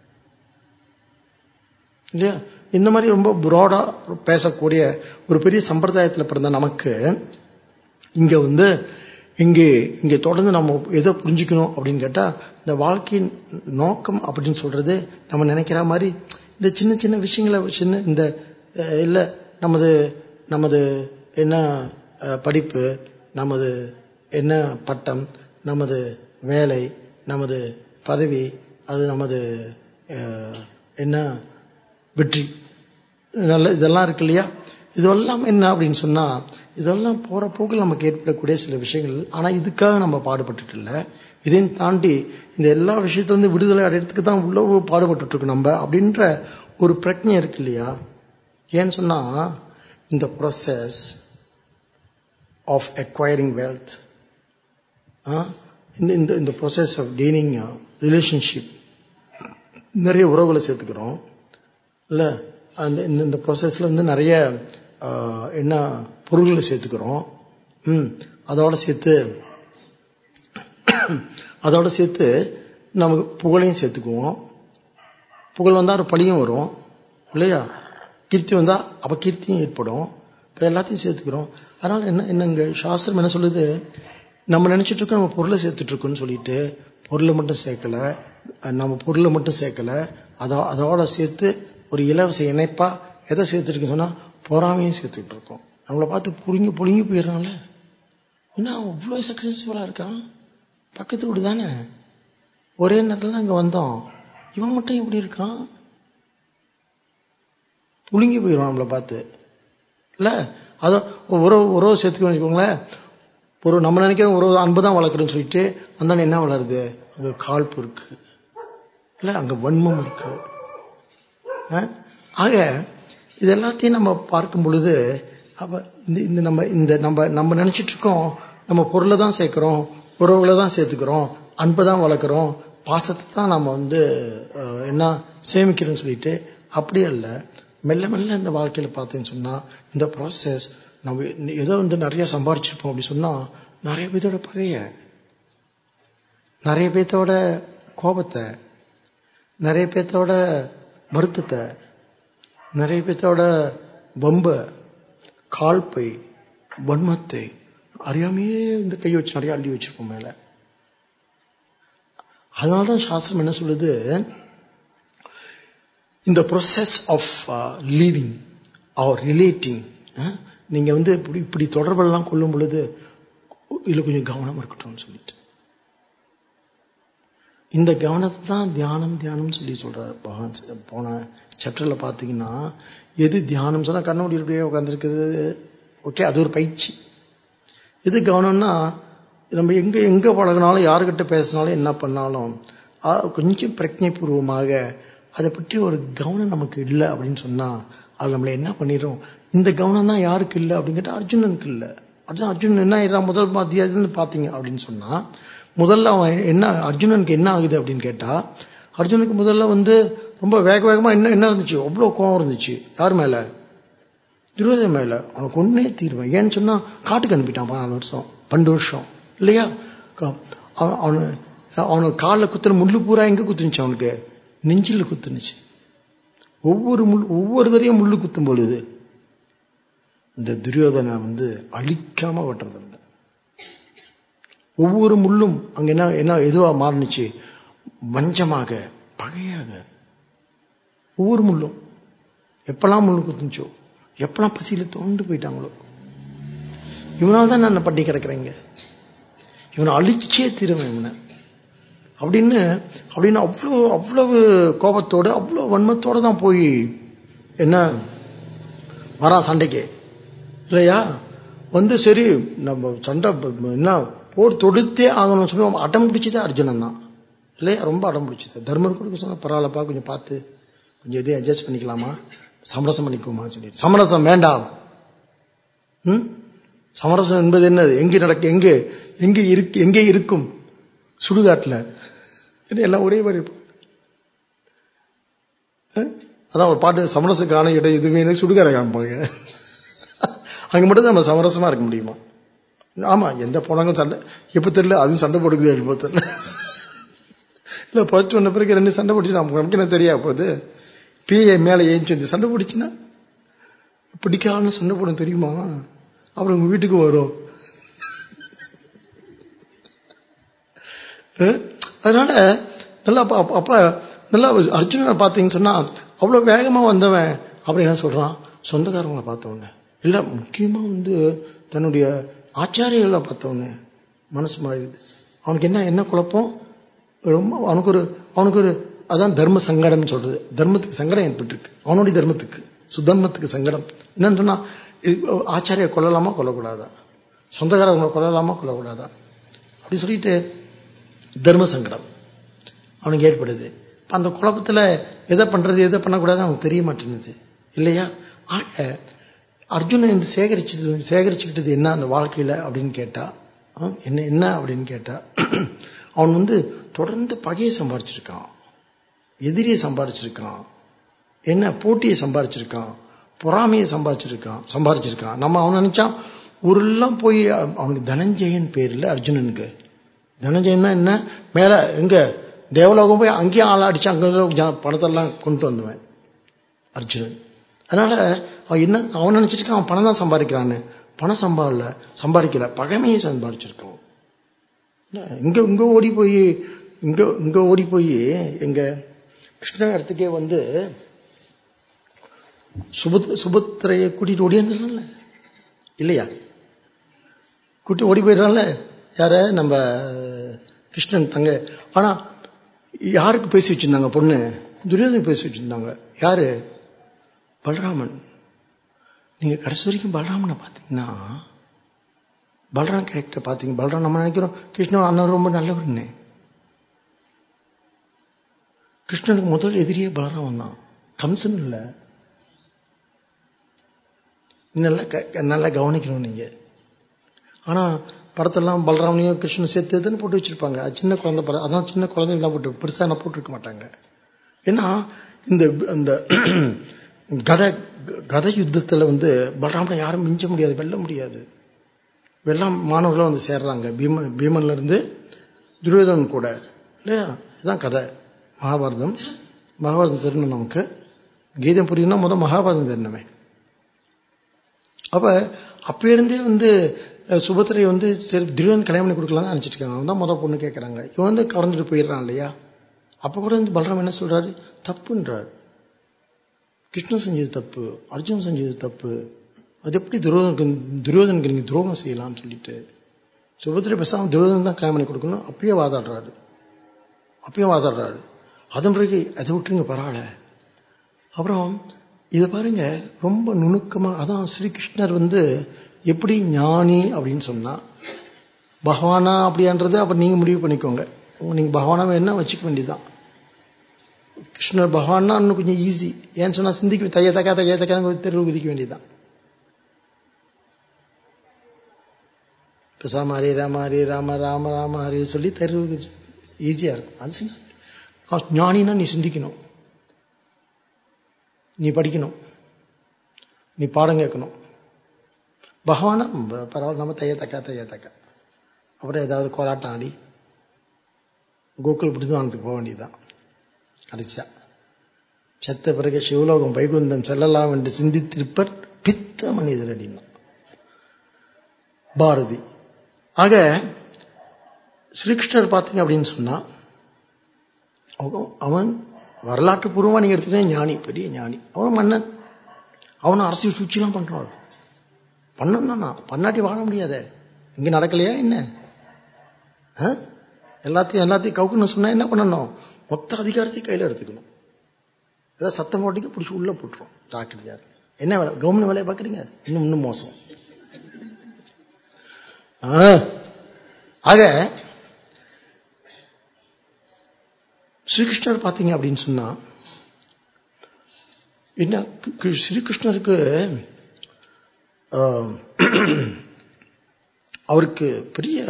இல்லையா இந்த மாதிரி ரொம்ப புரோடா பேசக்கூடிய ஒரு பெரிய சம்பிரதாயத்துல பிறந்த நமக்கு இங்க வந்து இங்கே இங்கே தொடர்ந்து நம்ம எதை புரிஞ்சுக்கணும் அப்படின்னு கேட்டா இந்த வாழ்க்கையின் நோக்கம் அப்படின்னு சொல்றது நம்ம நினைக்கிற மாதிரி இந்த சின்ன சின்ன விஷயங்களை சின்ன இந்த அஹ், இல்ல நமது நமது என்ன அஹ், படிப்பு நமது என்ன பட்டம் நமது வேலை நமது பதவி அது நமது அஹ், என்ன வெற்றி நல்ல இதெல்லாம் இருக்கு இல்லையா இதெல்லாம் என்ன அப்படின்னு சொன்னா இதெல்லாம் போற போக்கில் நமக்கு ஏற்படக்கூடிய சில விஷயங்கள் ஆனா இதுக்காக நம்ம பாடுபட்டுட்டு இல்ல இதையும் தாண்டி இந்த எல்லா விஷயத்துல இருந்து விடுதலை அடையறதுக்கு தான் இவ்வளவு பாடுபட்டுட்டு இருக்கோம் நம்ம அப்படின்ற ஒரு பிரச்சனை இருக்கு இல்லையா ஏன்னு சொன்னா இந்த ப்ராசஸ் ஆஃப் acquiring wealth ஆ, இந்த இந்த இந்த ப்ராசஸ் ஆஃப் கெய்னிங் ரிலேஷன்ஷிப் நிறைய உறவுகளை சேர்த்துக்கிறோம் இல்ல அந்த இந்த இந்த ப்ராசஸ்ல வந்து நிறைய ஆ, என்ன பொருள்களை சேர்த்துக்கிறோம் ம் அதோட சேர்த்து அதோட சேர்த்து நமக்கு புகழையும் சேர்த்துக்குவோம் புகழ் வந்தா ஒரு பழியும் வரும் இல்லையா கீர்த்தி வந்தா அபகீர்த்தியும் ஏற்படும் இப்ப எல்லாத்தையும் சேர்த்துக்கிறோம் அதனால என்ன என்னங்க சாஸ்திரம் என்ன சொல்லுது நம்ம நினைச்சிட்டு இருக்கோம் நம்ம பொருளை சேர்த்துட்டு இருக்கோம்னு சொல்லிட்டு பொருளை மட்டும் சேர்க்கல அஹ் நம்ம பொருளை மட்டும் சேர்க்கல அதோ அதோட சேர்த்து ஒரு இலவச இணைப்பா எதை சேர்த்துருக்குன்னு சொன்னா பொறாமையும் சேர்த்துக்கிட்டு இருக்கோம் நம்மளை பார்த்து புடுங்கி புடுங்கி போயிடுறான்ல என்ன அவ்வளோ சக்சஸ்ஃபுல்லா இருக்கான் பக்கத்து வீடு தானே ஒரே நேரத்துல தான் இங்க வந்தோம் இவன் மட்டும் இப்படி இருக்கான் புழுங்கி போயிடும் நம்மளை பார்த்து இல்ல அதோ உறவு உறவு சேர்த்துக்கணும் வச்சுக்கோங்களேன் ஒரு நம்ம நினைக்கிற உறவு அன்பு தான் வளர்க்குறோன்னு சொல்லிட்டு அந்த என்ன வளருது அங்க காழ்ப்பு இருக்கு இல்ல அங்க வன்மம் இருக்கு ஆ? ஆக இது எல்லாத்தையும் நம்ம பார்க்கும் பொழுது அப்ப இந்த இந்த நம்ம இந்த நம்ம நம்ம நினைச்சிட்டு இருக்கோம் நம்ம பொருளை தான் சேர்க்கிறோம் உறவுகளை தான் சேர்த்துக்கிறோம் அன்பை தான் வளர்க்குறோம் பாசத்தை தான் நம்ம வந்து அஹ், என்ன சேமிக்கிறோம்னு சொல்லிட்டு அப்படியே இல்லை மெல்ல மெல்ல இந்த வாழ்க்கையில பார்த்தேன்னு சொன்னா இந்த ப்ராசஸ் நம்ம ஏதோ வந்து நிறைய சம்பாரிச்சிருப்போம் அப்படி சொன்னா நிறைய பேர்த்தோட பகைய நிறைய பேர்த்தோட கோபத்தை நிறைய பேர்த்தோட வருத்தத்தை நிறைய பேர்த்தோட வம்ப கால்பை வன்மத்தை அறியாமையே இந்த கை வச்சு நிறைய அள்ளி வச்சிருப்போம் மேல அதனாலதான் சாஸ்திரம் என்ன சொல்லுது இந்த process of leaving or relating நீங்க வந்து இப்படி இப்படி தொடர்பெல்லாம் கொள்ளும் பொழுது இதுல கொஞ்சம் கவனம் இருக்கட்டும்னு சொல்லிட்டு இந்த கவனத்தை தான் தியானம் தியானம் சொல்லி சொல்றாரு பகவான் ச- போன சாப்டர்ல பாத்தீங்கன்னா எது தியானம் சொன்னா கண்ணோடி இப்படியே உட்காந்துருக்குது ஓகே அது ஒரு பயிற்சி எது கவனம்னா நம்ம எங்க எங்க பழகினாலும் யாருக்கிட்ட பேசினாலும் என்ன பண்ணாலும் ஆ, கொஞ்சம் பிரஜைபூர்வமாக அதை பற்றி ஒரு கவனம் நமக்கு இல்லை அப்படின்னு சொன்னா அது நம்மளை என்ன பண்ணிடும் இந்த கவனம் தான் யாருக்கு இல்லை அப்படின்னு கேட்டா அர்ஜுனனுக்கு இல்லை அர்ஜுன் அர்ஜுனன் என்ன ஆயிடுறான் முதல் அத்தியாயத்துல பாத்தீங்க அப்படின்னு சொன்னா முதல்ல அவன் என்ன அர்ஜுனனுக்கு என்ன ஆகுது அப்படின்னு கேட்டா அர்ஜுனுக்கு முதல்ல வந்து ரொம்ப வேக வேகமா என்ன என்ன இருந்துச்சு அவ்வளவு கோவம் இருந்துச்சு யார் மேல துரியோதன மேல அவனுக்கு ஒன்னே தீர்வேன் ஏன்னு சொன்னா காட்டுக்கு அனுப்பிட்டான் பதினாலு வருஷம் பன்னெண்டு வருஷம் இல்லையா க- அவன் அவனு அவனுக்கு காலில் குத்துன முள்ளு பூரா எங்க குத்துனுச்சு அவனுக்கு நெஞ்சில் குத்துனுச்சு ஒவ்வொரு முள் ஒவ்வொரு தரையும் முள்ளு குத்தும் பொழுது இந்த துரியோதனை வந்து அழிக்காம வெட்டுறது இல்லை ஒவ்வொரு முள்ளும் அங்க என்ன என்ன எதுவா மாறுனுச்சு வஞ்சமாக பகையாக ஒவ்வொரு முள்ளும் எப்பெல்லாம் முள்ளு குத்துச்சோ எப்பெல்லாம் பசியில தோண்டு போயிட்டாங்களோ இவனால தான் நான் பட்டி கிடக்குறேங்க இவனை அழிச்சே தீருவேன் இவனை அப்படின்னு அப்படின்னு அவ்வளோ அவ்வளவு கோபத்தோடு அவ்வளோ வன்மத்தோட தான் போய் என்ன வரான் சண்டைக்கு இல்லையா வந்து சரி நம்ம சண்டை ப- ப- என்ன போர் தொடுத்தே ஆகணும்னு சொல்லி அவன் அடம் பிடிச்சதே அர்ஜுனன் தான் இல்லையா ரொம்ப அடம் பிடிச்சது தர்மர் கூட சொன்னா பரவாயில்லப்பா கொஞ்சம் பார்த்து கொஞ்சம் எதையும் அட்ஜஸ்ட் பண்ணிக்கலாமா சமரசம் பண்ணிக்குமா சொல்லிட்டு சமரசம் வேண்டாம் ம்? சமரசம் என்பது என்னது எங்கே நடக்க எங்கே எங்கே இருக்கு எங்கே இருக்கும் சுடுகாட்டுல என்ன எல்லாம் ஒரே மாதிரி இருப்போம். அஹ்? அதான் ஒரு பாட்டு சமரசம் காண இடம் எதுவுமே சுடுகாடை காமிப்பாங்க அங்க மட்டும் தான் நம்ம சமரசமா இருக்க முடியுமா ஆமா எந்த போனாலும் சண்டை எப்ப தெரியல அதுவும் சண்டை போடுக்குது எப்போ தெரியல இல்ல பத்து ஒன்ன பிறகு ரெண்டு சண்டை பிடிச்சு நமக்கு நமக்கு என்ன தெரியா போகுது பிஏ மேல ஏஞ்சி வந்து சண்டை பிடிச்சுன்னா பிடிக்காம சண்டை போடும் தெரியுமா அப்புறம் உங்க வீட்டுக்கு வரும் அஹ்? அதனால நல்லா அப்ப அப்ப- அப்ப நல்லா அர்ஜுனனை பார்த்தீங்கன்னு சொன்னா அவ்வளவு வேகமா வந்தவன் அப்புறம் என்ன சொல்றான் சொந்தக்காரங்களை பார்த்தவங்க இல்ல முக்கியமா வந்து தன்னுடைய ஆச்சாரியர்களை பார்த்தவங்க மனசு மாறிடுது அவனுக்கு என்ன என்ன குழப்பம் ரொம்ப அவனுக்கு ஒரு அவனுக்கு ஒரு அதான் தர்ம சங்கடம் சொல்றது தர்மத்துக்கு சங்கடம் ஏற்பட்டிருக்கு அவனுடைய தர்மத்துக்கு சுதர்மத்துக்கு சங்கடம் என்னன்னு சொன்னா இது ஆச்சாரிய கொல்லலாமா கொல்லக்கூடாதா சொந்தக்காரங்களை கொல்லலாமா கொல்லக்கூடாதா அப்படி சொல்லிட்டு தர்ம சங்கடம் அவனுக்கு ஏற்படுது அந்த குழப்பத்துல எதை பண்றது எதை பண்ணக்கூடாது அவனுக்கு தெரிய மாட்டேங்குது இல்லையா ஆக அர்ஜுனன் இந்த சேகரிச்சது சேகரிச்சுக்கிட்டது என்ன அந்த வாழ்க்கையில அப்படின்னு கேட்டா ஆ, என்ன என்ன அப்படின்னு கேட்டா அவன் வந்து தொடர்ந்து பகையை சம்பாரிச்சிருக்கான் எதிரியை சம்பாரிச்சிருக்கான் என்ன போட்டியை சம்பாரிச்சிருக்கான் பொறாமையை சம்பாரிச்சிருக்கான் சம்பாரிச்சிருக்கான் நம்ம அவன் நினைச்சான் ஊரெல்லாம் போய் அவ- அவனுக்கு தனஞ்சயன் பேர் இல்ல அர்ஜுனனுக்கு தனஞ்சயன்னா என்ன மேல எங்க தேவலோகம் போய் அங்கேயும் ஆள அடிச்சு அங்க உள்ள ஜன- பணத்தெல்லாம் கொண்டு வந்தவன் அர்ஜுனன் அதனால அவன் என்ன அவன் நினைச்சிட்டு இருக்கான், அவன் பணம் தான் சம்பாதிக்கிறான்னு பணம் சம்பாடல சம்பாதிக்கல பகைமையை சம்பாதிச்சிருக்கான் இல்ல, இங்க இங்க ஓடி போய் இங்க இங்க ஓடி போய் எங்க கிருஷ்ண இடத்துக்கே வந்து சுபத் சுபத்திரையை கூட்டிட்டு ஓடியாந்துடல இல்லையா கூட்டி ஓடி போயிடறான்ல யார நம்ம கிருஷ்ணன் தங்க ஆனா யாருக்கு பேசி வச்சிருந்தாங்க பொண்ணு துரியோதனை பேசி வச்சிருந்தாங்க யாரு பலராமன் நீங்க கடைசி வரைக்கும் பலராமனை பார்த்தீங்கன்னா பலராம் கேரக்டர் பார்த்தீங்க பலராம் நம்ம நினைக்கிறோம் கிருஷ்ணன் அண்ணன் ரொம்ப நல்லவர்னு கிருஷ்ணனுக்கு முதல் எதிரியே பலராமன் தான் கம்சன் இல்ல நல்லா க- நல்லா கவனிக்கணும் நீங்க ஆனா படத்தெல்லாம் பலராமனையும் கிருஷ்ணன் சேர்த்து எதுன்னு போட்டு வச்சிருப்பாங்க அது சின்ன குழந்தை படம் அதான் சின்ன குழந்தைங்க தான் போட்டு பெருசா என்ன போட்டிருக்க மாட்டாங்க ஏன்னா இந்த இந்த கதை கதை யுத்தத்துல வந்து பலராமனை யாரும் மிஞ்ச முடியாது வெல்ல முடியாது வெள்ளம் மாணவர்களும் வந்து சேர்றாங்க பீமன் பீமன்ல இருந்து துரியோதனன் கூட இல்லையா இதுதான் கதை மகாபாரதம் மகாபாரதம் தெரியணும் நமக்கு கீதம் புரியணும்னா முதல் மகாபாரதம் தெரியணுமே அப்ப அப்ப இருந்தே வந்து அஹ், சுபத்திரை வந்து சரி துரியோதன் கல்யாணம் பண்ணி கொடுக்கலாம்னு நினைச்சிட்டு இருக்காங்க அவன் தான் முதல் பொண்ணு கேட்கறாங்க இவன் வந்து கறந்துட்டு போயிடுறான் இல்லையா அப்ப கூட வந்து பலராம் என்ன சொல்றாரு தப்புன்றார் கிருஷ்ணன் செஞ்சது தப்பு அர்ஜுனன் செஞ்சது தப்பு அது எப்படி துரோகனுக்கு துரியோதனுக்கு நீங்க துரோகம் செய்யலாம்னு சொல்லிட்டு சுபத்திரை பேசாம துரியோதன் தான் கல்யாணம் பண்ணி கொடுக்கணும் அப்பயே வாதாடுறாரு அப்பயும் வாதாடுறாரு அதன் பிறகு அதை விட்டுருங்க பரவாயில்ல அப்புறம் இதை பாருங்க ரொம்ப நுணுக்கமா அதான் ஸ்ரீகிருஷ்ணர் வந்து எப்படி ஞானி அப்படின்னு சொன்னா பகவானா அப்படின்றது அப்புறம் நீங்க முடிவு பண்ணிக்கோங்க நீங்க பகவானா வேணா வச்சுக்க வேண்டியதுதான் கிருஷ்ணர் பகவான்னா இன்னும் கொஞ்சம் ஈஸி ஏன்னு சொன்னா சிந்திக்க தைய தக்கா தைய தக்கா தெருவு குதிக்க வேண்டியதுதான் பேசாம ஹரே ராம ஹரே ராம ராம ராம ஹரே சொல்லி தெருவு ஈஸியா இருக்கும் அது சின்ன ஞானினா நீ சிந்திக்கணும் நீ படிக்கணும் நீ பாடம் கேட்கணும் பகவானா பரவாயில்ல நம்ம தைய தக்கா தைய தக்கா அப்புறம் ஏதாவது கோலாட்டம் ஆடி கோகுல் பிடிச்சவானத்துக்கு போக வேண்டியதுதான் கடைசியா செத்த பிறகு சிவலோகம் வைகுந்தம் செல்லலாம் என்று சிந்தித்திருப்பர் பித்த மனிதர் அப்படின்னா பாரதி ஆக ஸ்ரீகிருஷ்ணர் பார்த்தீங்க அப்படின்னு சொன்னா அவன் வரலாற்று பூர்வமா நீங்க எடுத்துட்டா ஞானி பெரிய ஞானி அவன் மன்னன் அவனும் அரசியல் சூழ்ச்சிலாம் பண்றான் பண்ணா பண்ணாட்டி வாழ முடியாத இங்க நடக்கலையா என்ன எல்லாத்தையும் எல்லாத்தையும் கவுக்குன்னு சொன்னா என்ன பண்ணணும் மொத்த அதிகாரத்தையும் கையில எடுத்துக்கணும் ஏதாவது சத்தம் போட்டிங்க பிடிச்சி உள்ள போட்டுரும் ஜாக்கிரதையா என்ன வேலை கவர்மெண்ட் வேலையை பாக்குறீங்க இன்னும் இன்னும் மோசம் ஆக ஸ்ரீகிருஷ்ணர் பார்த்தீங்க அப்படின்னு சொன்னா என்ன ஸ்ரீகிருஷ்ணருக்கு அவருக்கு பெரிய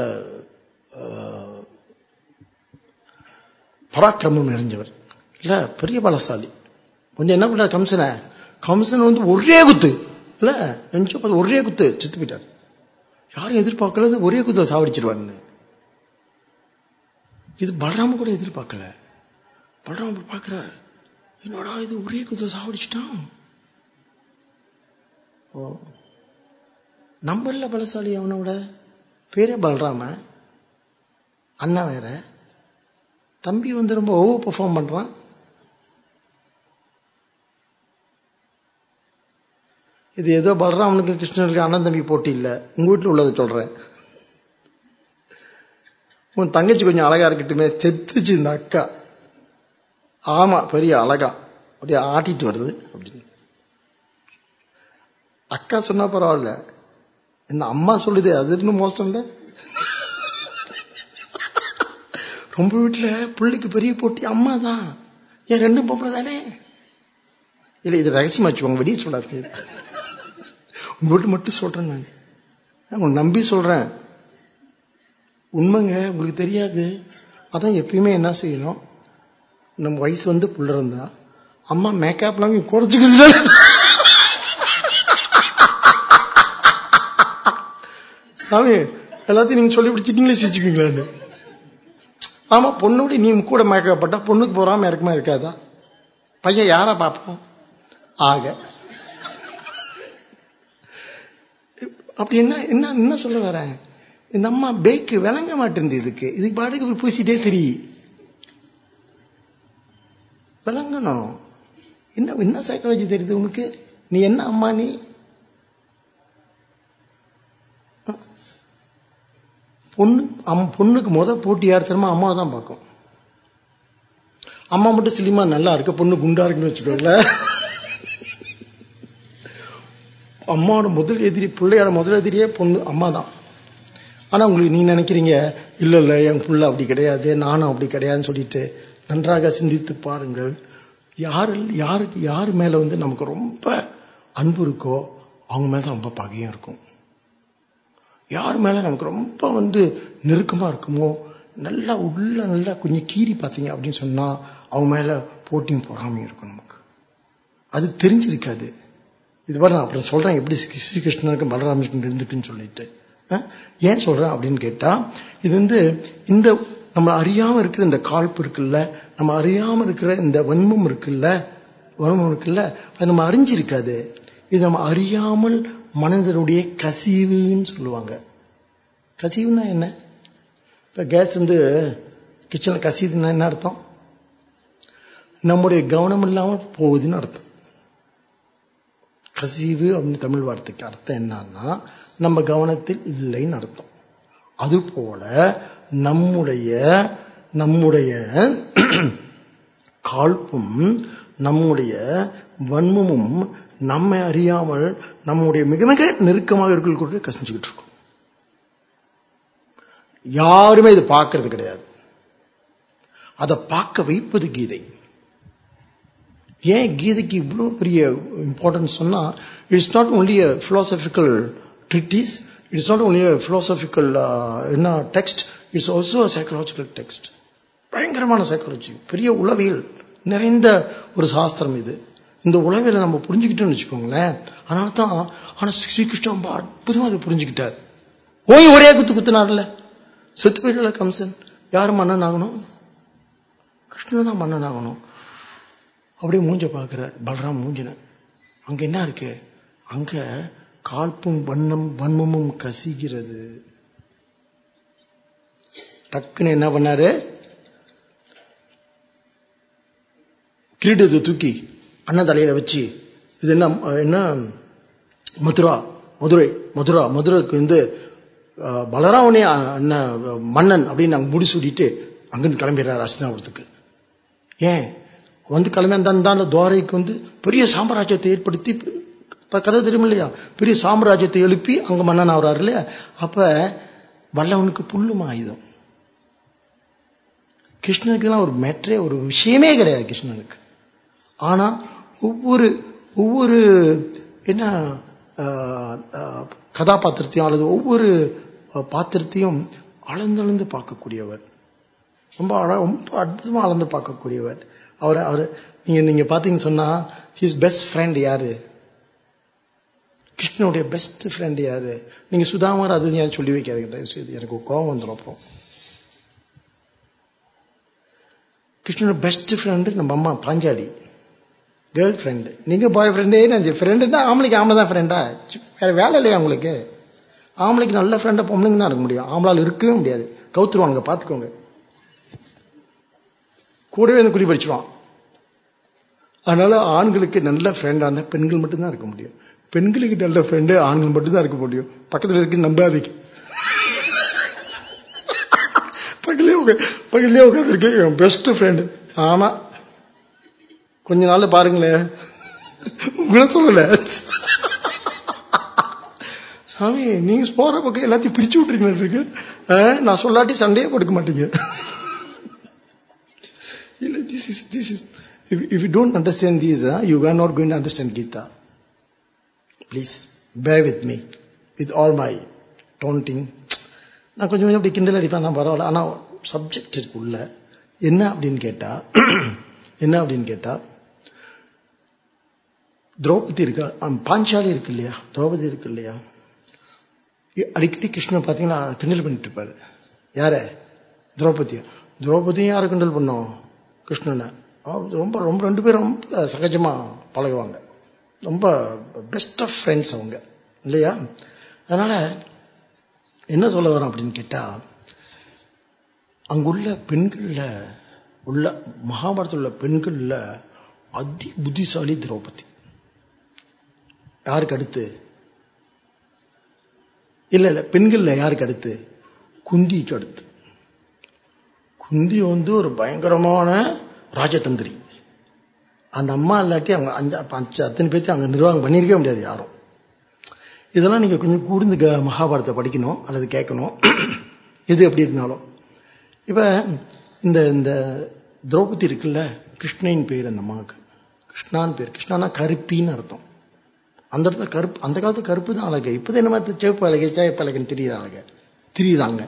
பராக்கிரமம் நிறைஞ்சவர் இல்ல பெரிய பலசாலி கொஞ்சம் என்ன பண்றாரு கம்சனை கம்சன் வந்து ஒரே குத்து இல்ல நெஞ்ச பார்த்து ஒரே குத்து செத்து போயிட்டார் யாரும் எதிர்பார்க்கல ஒரே குத்த சாவடிச்சிருவாருன்னு இது பலராம கூட எதிர்பார்க்கல பலராம பார்க்கிறார் என்னடா இது ஒரே குத்த சாவடிச்சிட்டான் ஓ நம்மள பலசாலி அவனோட பேரே பலராம அண்ணா வேற தம்பி வந்து ரொம்ப ஓவர் பெர்ஃபார்ம் பண்றான் இது ஏதோ பலராமனுக்கு கிருஷ்ணனுக்கு அண்ணன் தம்பி போட்டி இல்லை உங்க வீட்டில் உள்ளதை சொல்றேன் உன் தங்கச்சி கொஞ்சம் அழகா இருக்கட்டுமே செத்துச்சு இந்த அக்கா ஆமா பெரிய அழகா அப்படியே ஆட்டிட்டு வருது அப்படின்னு அக்கா சொன்னா பரவாயில்ல என்ன அம்மா சொல்லுது அது இன்னும் மோசம் இல்லை ரொம்ப வீட்டுல பிள்ளைக்கு பெரிய போட்டி அம்மா தான் ஏன் ரெண்டும் பொம்பளை தானே இல்ல இது ரகசியமா வச்சுக்கோங்க வெளியே சொல்லாது உங்க வீட்டு மட்டும் சொல்றேன் நான் உங்களை நம்பி சொல்றேன் உண்மைங்க உங்களுக்கு தெரியாது அதான் எப்பயுமே என்ன செய்யணும் நம்ம வயசு வந்து புள்ள இருந்தா அம்மா மேக்கப்லாம் குறைச்சிக்கிட்டு சாமி எல்லாத்தையும் நீங்க சொல்லி பிடிச்சிட்டீங்களே சிரிச்சுக்குவீங்களான்னு ஆமா பொண்ணோட நீ கூட மேக்கப் பட்டா பொண்ணுக்கு போறாம இருக்குமா இருக்காதா பையன் யாரா பார்ப்போம் ஆக அப்படி என்ன என்ன என்ன சொல்ல வரேன் இந்த அம்மா பேக்கு விளங்க மாட்டேங்குது இதுக்கு இதுக்கு பாட்டுக்கு பூசிட்டே தெரியும் விளங்கணும் என்ன என்ன சைக்காலஜி தெரியுது உனக்கு நீ என்ன அம்மா நீ பொண்ணு பொண்ணுக்கு முத போட்டி யார் தெரியுமா அம்மா தான் பார்க்கும் அம்மா மட்டும் சிலிமா நல்லா இருக்கு பொண்ணு குண்டா இருக்குன்னு வச்சுக்கோங்களேன் அம்மாவோட முதல் எதிரி பிள்ளையோட முதல் எதிரியே பொண்ணு அம்மா தான் ஆனா உங்களுக்கு நீங்க நினைக்கிறீங்க இல்ல இல்ல என் புள்ள அப்படி கிடையாது நானும் அப்படி கிடையாதுன்னு சொல்லிட்டு நன்றாக சிந்தித்து பாருங்கள் யாரு யாருக்கு யார் மேல வந்து நமக்கு ரொம்ப அன்பு இருக்கோ அவங்க மேல தான் ரொம்ப பகையும் இருக்கும் யார் மேல நமக்கு ரொம்ப வந்து நெருக்கமா இருக்குமோ நல்லா உள்ள நல்லா கொஞ்சம் கீறி பார்த்தீங்க அப்படின்னு சொன்னா அவங்க மேல போட்டியும் பொறாமையும் இருக்கும் நமக்கு அது தெரிஞ்சிருக்காது இது மாதிரி நான் அப்புறம் சொல்றேன் எப்படி ஸ்ரீகிருஷ்ணனுக்கு பலராமனுக்கு இருந்துக்குன்னு சொல்லிட்டு ஏன் சொல்றேன் அப்படின்னு கேட்டா இது வந்து இந்த நம்ம அறியாம இருக்கிற இந்த காழ்ப்பு இருக்குல்ல நம்ம அறியாம இருக்கிற இந்த வன்மம் இருக்குல்ல வன்மம் இருக்குல்ல அது நம்ம அறிஞ்சிருக்காது இது நம்ம அறியாமல் மனிதனுடைய கசிவுன்னு சொல்லுவாங்க கசிவுன்னா என்ன இப்ப கேஸ் வந்து கிச்சன்ல கசியுதுன்னா என்ன அர்த்தம் நம்முடைய கவனம் இல்லாமல் போகுதுன்னு அர்த்தம் கசிவு அப்படின்னு தமிழ் வார்த்தைக்கு அர்த்தம் என்னன்னா நம்ம கவனத்தில் இல்லைன்னு அர்த்தம் அது போல நம்முடைய நம்முடைய காழ்ப்பும் நம்முடைய வன்மமும் நம்மை அறியாமல் நம்முடைய மிக மிக நெருக்கமாக இருக்கிற கூட கசிஞ்சுக்கிட்டு இருக்கும் யாருமே இது பார்க்கறது கிடையாது அதை பார்க்க வைப்பது கீதை ஏன் கீதைக்கு இவ்வளோ பெரிய இம்பார்ட்டன்ஸ் சொன்னா it's not only a philosophical treatise it's not only a philosophical என்ன text it's also a psychological text பயங்கரமான சைக்காலஜி பெரிய உளவியல் நிறைந்த ஒரு சாஸ்திரம் இது இந்த உளவியலை நம்ம புரிஞ்சுக்கிட்டோம்னு வச்சுக்கோங்களேன் அதனால தான் ஆனா ஸ்ரீகிருஷ்ணன் ரொம்ப அற்புதமா அதை புரிஞ்சுக்கிட்டார் ஓய் ஒரே குத்து குத்துனார்ல செத்து போயிடல கம்சன் யார் மன்னன் ஆகணும் கிருஷ்ணன் தான் மன்னன் ஆகணும் அப்படியே மூஞ்ச பார்க்கிற பலராம் மூஞ்சின அங்க என்ன இருக்கு அங்க காழ்ப்பும் வண்ணம் வன்மமும் கசிகிறது டக்குன்னு என்ன பண்ணாரு கிரீடத்தை தூக்கி அண்ணன் தலையில வச்சு இது என்ன என்ன மதுரா மதுரை மதுரா மதுரைக்கு வந்து அஹ், பலராமனே என்ன மன்னன் அப்படின்னு நாங்க முடிசூடிட்டு அங்கிருந்து கிளம்பிடுறாரு அஸ்தினாபுரத்துக்கு ஏன் வந்து கிளம்பி அந்த அந்த துவாரைக்கு வந்து பெரிய சாம்ராஜ்யத்தை ஏற்படுத்தி க- கதை தெரியும் இல்லையா பெரிய சாம்ராஜ்யத்தை எழுப்பி அங்க மன்னன் ஆகுறாரு இல்லையா அப்ப வல்லவனுக்கு புல்லும் ஆயுதம் கிருஷ்ணனுக்கு தான் ஒரு மேட்ரே ஒரு விஷயமே கிடையாது கிருஷ்ணனுக்கு ஆனா ஒவ்வொரு ஒவ்வொரு என்ன ஆஹ், ஆஹ், கதாபாத்திரத்தையும் அல்லது ஒவ்வொரு ஆஹ், பாத்திரத்தையும் அளந்தளந்து பார்க்கக்கூடியவர் ரொம்ப அழ ரொம்ப அற்புதமா அளந்து பார்க்கக்கூடியவர் அவரை அவர் நீங்க நீங்க பாத்தீங்கன்னு சொன்னா ஹிஸ் பெஸ்ட் ஃப்ரெண்ட் யாரு கிருஷ்ணனுடைய பெஸ்ட் ஃப்ரெண்ட் யாரு நீங்க சுதாமர் அது ஏன் சொல்லி வைக்காதீங்க தயவு செய்து எனக்கு கோபம் வந்துடும் அப்புறம் கிருஷ்ணனோட பெஸ்ட் ஃப்ரெண்டு நம்ம அம்மா பாஞ்சாலி கேர்ள் ஃப்ரெண்டு நீங்க பாய் ஃப்ரெண்டே நினைச்சு ஃப்ரெண்டுன்னா ஆம்பளைக்கு ஆம்பளை தான் ஃப்ரெண்டா வேற வேலை இல்லையா உங்களுக்கு ஆம்பளைக்கு நல்ல ஃப்ரெண்டா பொம்பளைங்க தான் இருக்க முடியும் ஆம்பளால் இருக்கவே முடியாது கவுத்துருவானுங்க பாத்துக்கோங்க கூடவே வந்து குடி பறிச்சுவான் அதனால ஆண்களுக்கு நல்ல ஃப்ரெண்டா இருந்தா பெண்கள் மட்டும்தான் இருக்க முடியும் பெண்களுக்கு நல்ல ஃப்ரெண்டு ஆண்கள் மட்டும்தான் இருக்க முடியும் பக்கத்துல இருக்கு நம்பாதீங்க பக்கத்துலயே உட்கா பக்கத்துலயே உட்காந்துருக்கேன் என் பெஸ்ட் ஃப்ரெண்டு ஆமா கொஞ்ச நாள்ல பாருங்களேன் உங்களை சொல்லல சாமி நீங்க போற பக்கம் எல்லாத்தையும் பிரிச்சு விட்டுருங்க இருக்கு ஆ, நான் சொல்லாட்டி சண்டையே படுக்க மாட்டீங்க இல்ல this is this is if you don't understand these you are not going to understand Gita please bear with me with all my taunting நான் கொஞ்சம் கொஞ்சம் அப்படி கிண்டல் அடிப்பேன் நான் பரவாயில்ல ஆனா சப்ஜெக்ட் இருக்கு உள்ள என்ன அப்படின்னு கேட்டா என்ன அப்படின்னு கேட்டா திரௌபதி இருக்கா ஆம், பாஞ்சாலி இருக்கு இல்லையா திரௌபதி இருக்கு இல்லையா இ- அடிக்கடி கிருஷ்ணன் பாத்தீங்கன்னா கிண்டல் பண்ணிட்டு இருப்பாரு யார திரௌபதியா திரௌபதியும் யாரை கிண்டல் பண்ணோம் கிருஷ்ணனை அவ ரொம்ப ரொம்ப ரெண்டு பேரும் ரொம்ப சகஜமா பழகுவாங்க ரொம்ப பெஸ்ட் ஆஃப் ஃப்ரெண்ட்ஸ் அவங்க இல்லையா அதனால என்ன சொல்ல வரேன் அப்படின்னு கேட்டா அங்குள்ள பெண்கள்ல உள்ள மகாபாரதத்தில் உள்ள பெண்கள்ல அதி புத்திசாலி திரௌபதி யாருக்கு அடுத்து இல்ல இல்ல பெண்கள்ல யாருக்கு அடுத்து குந்திக்கு அடுத்து குந்தி வந்து ஒரு பயங்கரமான ராஜதந்திரி அந்த அம்மா இல்லாட்டி அவங்க அஞ்சு அப்ப அஞ்சு அத்தனை பேர்த்தையும் அங்க நிர்வாகம் பண்ணியிருக்கவே முடியாது யாரும் இதெல்லாம் நீங்க கொஞ்சம் கூர்ந்து க- மகாபாரதத்தை படிக்கணும் அல்லது கேட்கணும் எது எப்படி இருந்தாலும் இப்ப இந்த இந்த திரௌபதி இருக்குல்ல கிருஷ்ணன் பேர் அந்த அம்மாவுக்கு கிருஷ்ணான் பேர் கிருஷ்ணானா கருப்பின்னு அர்த்தம் அந்த இடத்துல கருப்பு அந்த காலத்து கருப்பு தான் அழகு இப்பதான் என்ன மாதிரி சிவப்பு அழகு சிவப்பு அழகுன்னு திரியிற அழகு திரியிறாங்க